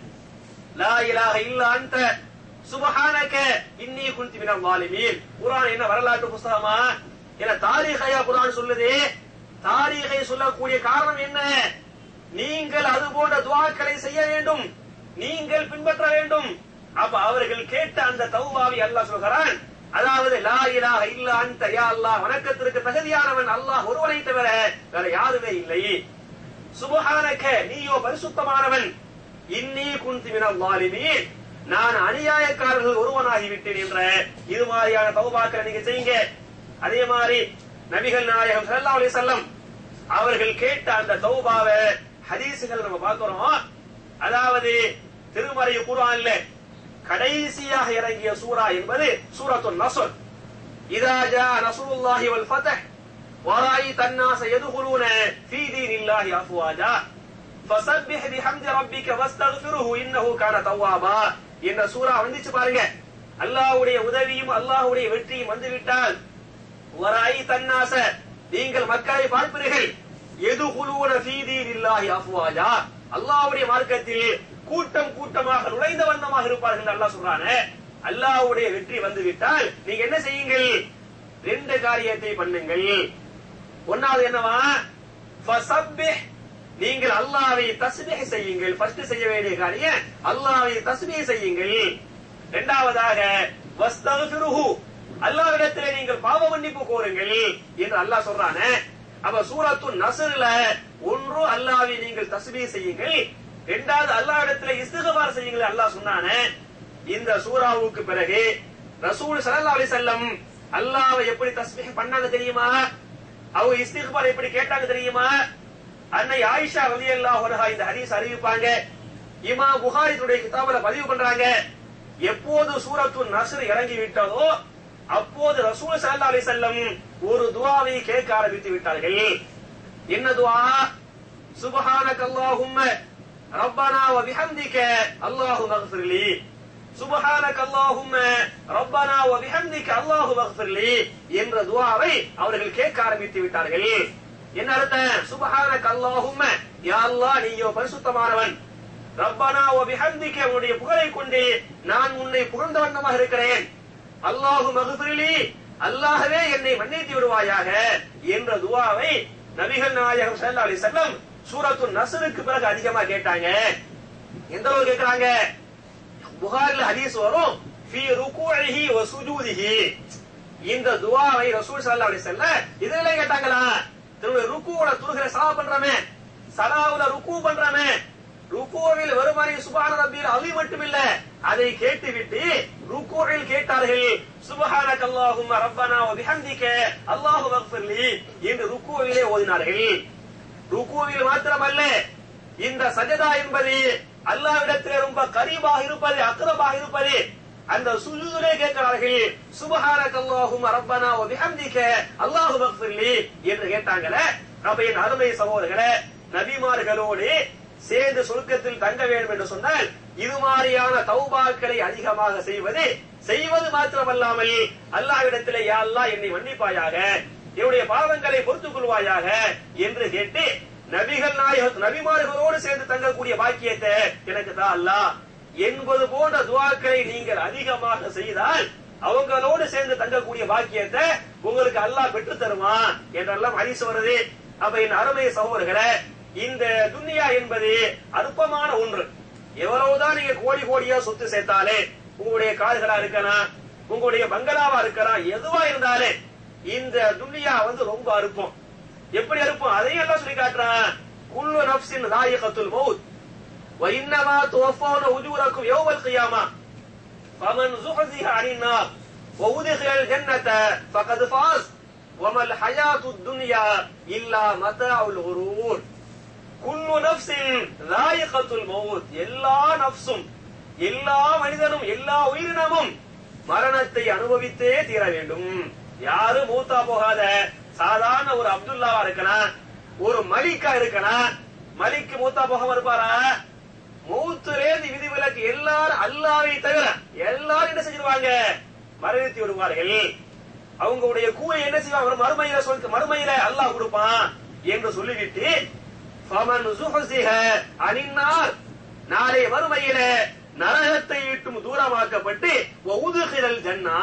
லா இலாஹ இல்லா அன்த சுபஹானக இன்னி குன்தி மினல் வாலிமீன் குர்ஆன் என்ன வரலாற்று புஸ்தகமா என்ன தாரீகையா குர்ஆன் சொல்லுது தாரீகை சொல்லக்கூடிய காரணம் என்ன நீங்கள் அது போன்ற துவாக்களை செய்ய வேண்டும் நீங்கள் பின்பற்ற வேண்டும் அப்ப அவர்கள் கேட்ட அந்த தௌபாவை அல்லாஹ் சொல்கிறான் அதாவது லா இலாஹ இல்லா அன்த யா அல்லாஹ் வணக்கத்திற்கு தகுதியானவன் அல்லாஹ் ஒருவனை தவிர வேற யாருமே இல்லை சுபஹானக நீயோ பரிசுத்தமானவன் இன்னி குந்தி மினல் வாலிமீன் நான் அநியாயக்காரர்கள் ஒருவனாகி விட்டேன் என்ற இது மாதிரியான தௌபாக்களை நீங்க செய்யுங்க அதே மாதிரி நபிகள் நாயகம் ஸல்லல்லாஹு அலைஹி வஸல்லம் அவர்கள் கேட்ட அந்த தௌபாவை ஹதீசுகள் நம்ம பார்க்கிறோம் அதாவது திருமறை குர்ஆன்ல கடைசியாக இறங்கிய சூரா என்பது சூரத்துன் நஸ்ர் இதா ஜா நஸ்ருல்லாஹி வல் ஃபத்ஹ் ورأيت الناس يدخلون في دين الله أفواجا فسبح بحمد ربك واستغفره إنه كان توابا என்ற சூரா வந்துச்சு பாருங்க அல்லாஹ்வுடைய உதவியும் அல்லாஹ்வுடைய வெற்றியும் வந்துவிட்டால் வராய் தன்னாச நீங்கள் மக்களை பார்ப்பீர்கள் எதுகுலூன ஃபீ தீனில்லாஹி அஃப்வாஜா அல்லாஹ்வுடைய மார்க்கத்தில் கூட்டம் கூட்டமாக நுழைந்த வண்ணமாக இருப்பார்கள் அல்லாஹ் சொல்றானே அல்லாஹ்வுடைய வெற்றி வந்துவிட்டால் நீங்க என்ன செய்யுங்கள் ரெண்டு காரியத்தை பண்ணுங்கள் ஒன்னாவது என்னவா ஃபசப்பிஹ் நீங்கள் அல்லாஹ்வை தஸ்பீஹ் செய்யுங்கள் ஃபர்ஸ்ட் செய்ய வேண்டிய காரியம் அல்லாஹ்வை தஸ்பீஹ் செய்யுங்கள் இரண்டாவதாக வஸ்தக்ஃபிருஹு அல்லாஹ்விடத்திலே நீங்கள் பாவ மன்னிப்பு கோருங்கள் என்று அல்லாஹ் சொல்றானே அப்ப சூரத்து நஸ்ர்ல ஒன்று அல்லாஹ்வை நீங்கள் தஸ்பீஹ் செய்யுங்கள் இரண்டாவது அல்லாஹ்விடத்திலே இஸ்திக்பார் செய்யுங்கள் அல்லாஹ் சொன்னானே இந்த சூராவுக்கு பிறகு ரசூல் ஸல்லல்லாஹு அலைஹி வஸல்லம் அல்லாஹ்வை எப்படி தஸ்பீஹ் பண்ணாங்க தெரியுமா அவங்க இஸ்திக்பார் எப்படி கேட்டாங்க தெரியுமா அன்னை ஆயிஷா ரலியல்லாஹு அன்ஹா இந்த ஹதீஸ் அறிவிப்பாங்க இமாம் புகாரி தன்னுடைய கிதாபுல பதிவு பண்றாங்க எப்போது சூரத்து நஸ்ர் இறங்கி விட்டதோ அப்போது ரசூல் ஸல்லல்லாஹு அலைஹி வஸல்லம் ஒரு துஆவை கேட்க ஆரம்பித்து விட்டார்கள் என்ன துஆ சுப்ஹானக அல்லாஹும்ம ரப்பனா வ பிஹம்திக அல்லாஹு மக்ஃபிர்லி சுப்ஹானக அல்லாஹும்ம ரப்பனா வ பிஹம்திக அல்லாஹு மக்ஃபிர்லி என்ற துஆவை அவர்கள் கேட்க ஆரம்பித்து விட்டார்கள் என்ன அர்த்தம் சுபஹானக அல்லாஹும்ம யா அல்லாஹ் நீயோ பரிசுத்தமானவன் ரப்பனா வ பிஹம்திக உன்னுடைய புகழை கொண்டு நான் உன்னை புகழ்ந்த வண்ணமாக இருக்கிறேன் அல்லாஹு மக்ஃபிரிலி அல்லாஹ்வே என்னை மன்னித்து விடுவாயாக என்ற துஆவை நபிகள் நாயகம் ஸல்லல்லாஹு அலைஹி வஸல்லம் சூரத்து நஸ்ருக்கு பிறகு அதிகமா கேட்டாங்க எந்த அளவு கேக்குறாங்க புகாரில் ஹதீஸ் வரும் ஃபீ ருகூஇஹி வ சுஜூதிஹி இந்த துஆவை ரசூல் ஸல்லல்லாஹு அலைஹி வஸல்லம் இதெல்லாம் கேட்டாங்களா தன்னுடைய ருக்குவோட துருகிற சலா பண்றமே சலாவுல ருக்கு பண்றமே ருக்குவில் வருமானி சுபான ரப்பில் அலி மட்டுமில்ல அதை கேட்டுவிட்டு ருக்குவில் கேட்டார்கள் சுபஹானக அல்லாஹும்ம ரப்பனா வ பிஹம்திக அல்லாஹு மக்ஃபிர்லி என்று ருக்குவிலே ஓதினார்கள் ருக்குவில் மாத்திரமல்ல இந்த சஜதா என்பது அல்லாஹ்விடத்திலே ரொம்ப கரீபாக இருப்பது அக்ரபாக இருப்பது அந்த சுஜூதிலே கேட்கிறார்கள் சுபஹானக அல்லாஹும்ம ரப்பனா வ பிஹம்திக அல்லாஹு மக்ஃபிர்லி என்று கேட்டாங்களே அப்ப என் அருமை சகோதரர்களே நபிமார்களோடு சேர்ந்து சொர்க்கத்தில் தங்க வேண்டும் என்று சொன்னால் இது மாதிரியான தௌபாக்களை அதிகமாக செய்வது செய்வது மாத்திரமல்லாமல் அல்லாவிடத்திலே யா அல்லாஹ் என்னை மன்னிப்பாயாக என்னுடைய பாவங்களை பொறுத்துக் கொள்வாயாக என்று கேட்டு நபிகள் நாயக நபிமார்களோடு சேர்ந்து தங்கக்கூடிய பாக்கியத்தை எனக்கு தான் அல்லாஹ் என்பது போன்ற துவாக்களை நீங்கள் அதிகமாக செய்தால் அவங்களோடு சேர்ந்து தங்கக்கூடிய பாக்கியத்தை உங்களுக்கு அல்லாஹ் பெற்று தருவான் என்றெல்லாம் ஹரிசு வருது அப்ப என் அருமை சகோதரர்களே இந்த துன்யா என்பது அற்பமான ஒன்று எவ்வளவுதான் நீங்க கோடி கோடியா சொத்து சேர்த்தாலே உங்களுடைய காதுகளா இருக்கலாம் உங்களுடைய பங்களாவா இருக்கலாம் எதுவா இருந்தாலே இந்த துன்யா வந்து ரொம்ப அற்பம் எப்படி அற்பம் அதையும் எல்லாம் சொல்லி காட்டுறான் குல்லு நப்சின் தாயகத்துல் மவுத் وإنما توفون أجوركم يوم القيامة فمن زحزح عن النار وأدخل الجنة فقد فاز وما الحياة الدنيا إلا متاع الغرور كل نفس ذائقة الموت எல்லா நப்சும் எல்லா மனிதனும் எல்லா உயிரினமும் மரணத்தை அனுபவித்தே தீர வேண்டும் யாரு மூத்தா போகாத சாதாரண ஒரு அப்துல்லாவா இருக்கலாம் ஒரு மலிக்கா இருக்கலாம் மலிக்கு மூத்தா போகாம இருப்பாரா மூத்துலேந்து விதிவிலக்கு எல்லாரும் அல்லாவை தவிர எல்லாரும் என்ன செஞ்சிருவாங்க மரணித்து விடுவார்கள் அவங்களுடைய கூரை என்ன செய்வாங்க மறுமையில சொல்லிட்டு மறுமையில அல்லாஹ் கொடுப்பான் என்று சொல்லிவிட்டு ஃபமன் சுஹசிஹ அனின்னார் நாளை மறுமையில நரகத்தை விட்டும் தூரமாக்கப்பட்டு உதுகிரல் ஜன்னா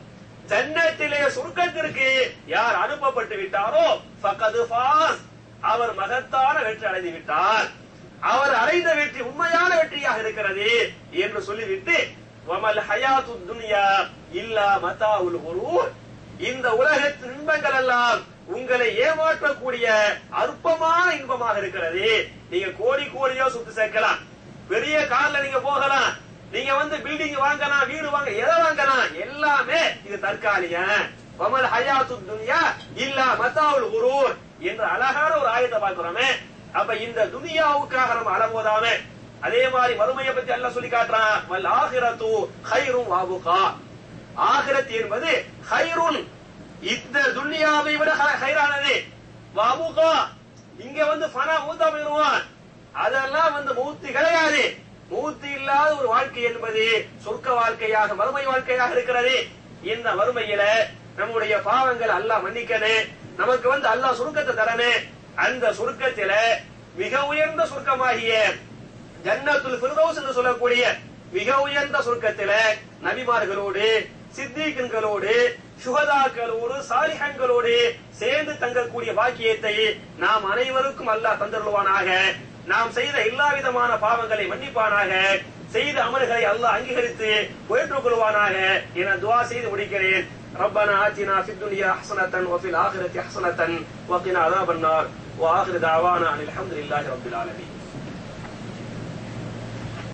ஜன்னத்திலே சொர்க்கத்திற்கு யார் அனுப்பப்பட்டு விட்டாரோ ஃபகது ஃபாஸ் அவர் மகத்தான வெற்றி அடைந்து விட்டார் அவர் அடைந்த வெற்றி உண்மையான வெற்றியாக இருக்கிறது என்று சொல்லிவிட்டு வமல் ஹயாத்து துன்யா இல்லா மதாவுல் குரூர் இந்த உலகத்தின் இன்பங்கள் எல்லாம் உங்களை ஏமாற்றக்கூடிய அற்பமான இன்பமாக இருக்கிறது நீங்க கோடி கோடியா சுத்து சேர்க்கலாம் பெரிய கார்ல நீங்க போகலாம் நீங்க வந்து பில்டிங் வாங்கலாம் வீடு வாங்க எதை வாங்கலாம் எல்லாமே இது தற்காலிகம் வமல் ஹயாத்து துன்யா இல்லா மதாவுல் குரூர் என்ற அழகான ஒரு ஆயத்தை பார்க்கிறோமே அப்ப இந்த துனியாவுக்காக நம்ம அலம்போதாம அதே மாதிரி மறுமையை பத்தி எல்லாம் சொல்லி காட்டுறான் வல் ஆகிரத்து ஹைரும் வாபுகா ஆகிரத் என்பது ஹைருன் இந்த துன்யாவை விட ஹ- ஹைரானது வாபுகா இங்க வந்து பணா மூத்தா போயிருவான் அதெல்லாம் வந்து மூத்து கிடையாது மூத்து இல்லாத ஒரு வாழ்க்கை என்பது சொர்க்க வாழ்க்கையாக மறுமை வாழ்க்கையாக இருக்கிறது இந்த மறுமையில நம்முடைய பாவங்கள் அல்லாஹ் மன்னிக்கணும் நமக்கு வந்து அல்லாஹ் சுருக்கத்தை தரணும் அந்த சுருக்கத்தில மிக உயர்ந்த சுருக்கமாகிய ஜன்னத்துல் ஃபிர்தௌஸ் என்று சொல்லக்கூடிய மிக உயர்ந்த சுருக்கத்தில நபிமார்களோடு சித்திகன்களோடு சுகதாக்களோடு சாலிஹன்களோடு சேர்ந்து தங்கக்கூடிய பாக்கியத்தை நாம் அனைவருக்கும் அல்லாஹ் தந்தருள்வானாக நாம் செய்த எல்லா விதமான பாவங்களை மன்னிப்பானாக செய்த அமல்களை அல்லாஹ் அங்கீகரித்து ஏற்றுக் கொள்வானாக என துவா செய்து முடிக்கிறேன் ربنا آتنا في الدنيا حسنة وفي الآخرة حسنة وقنا عذاب النار وآخر دعوانا أن الحمد لله رب العالمين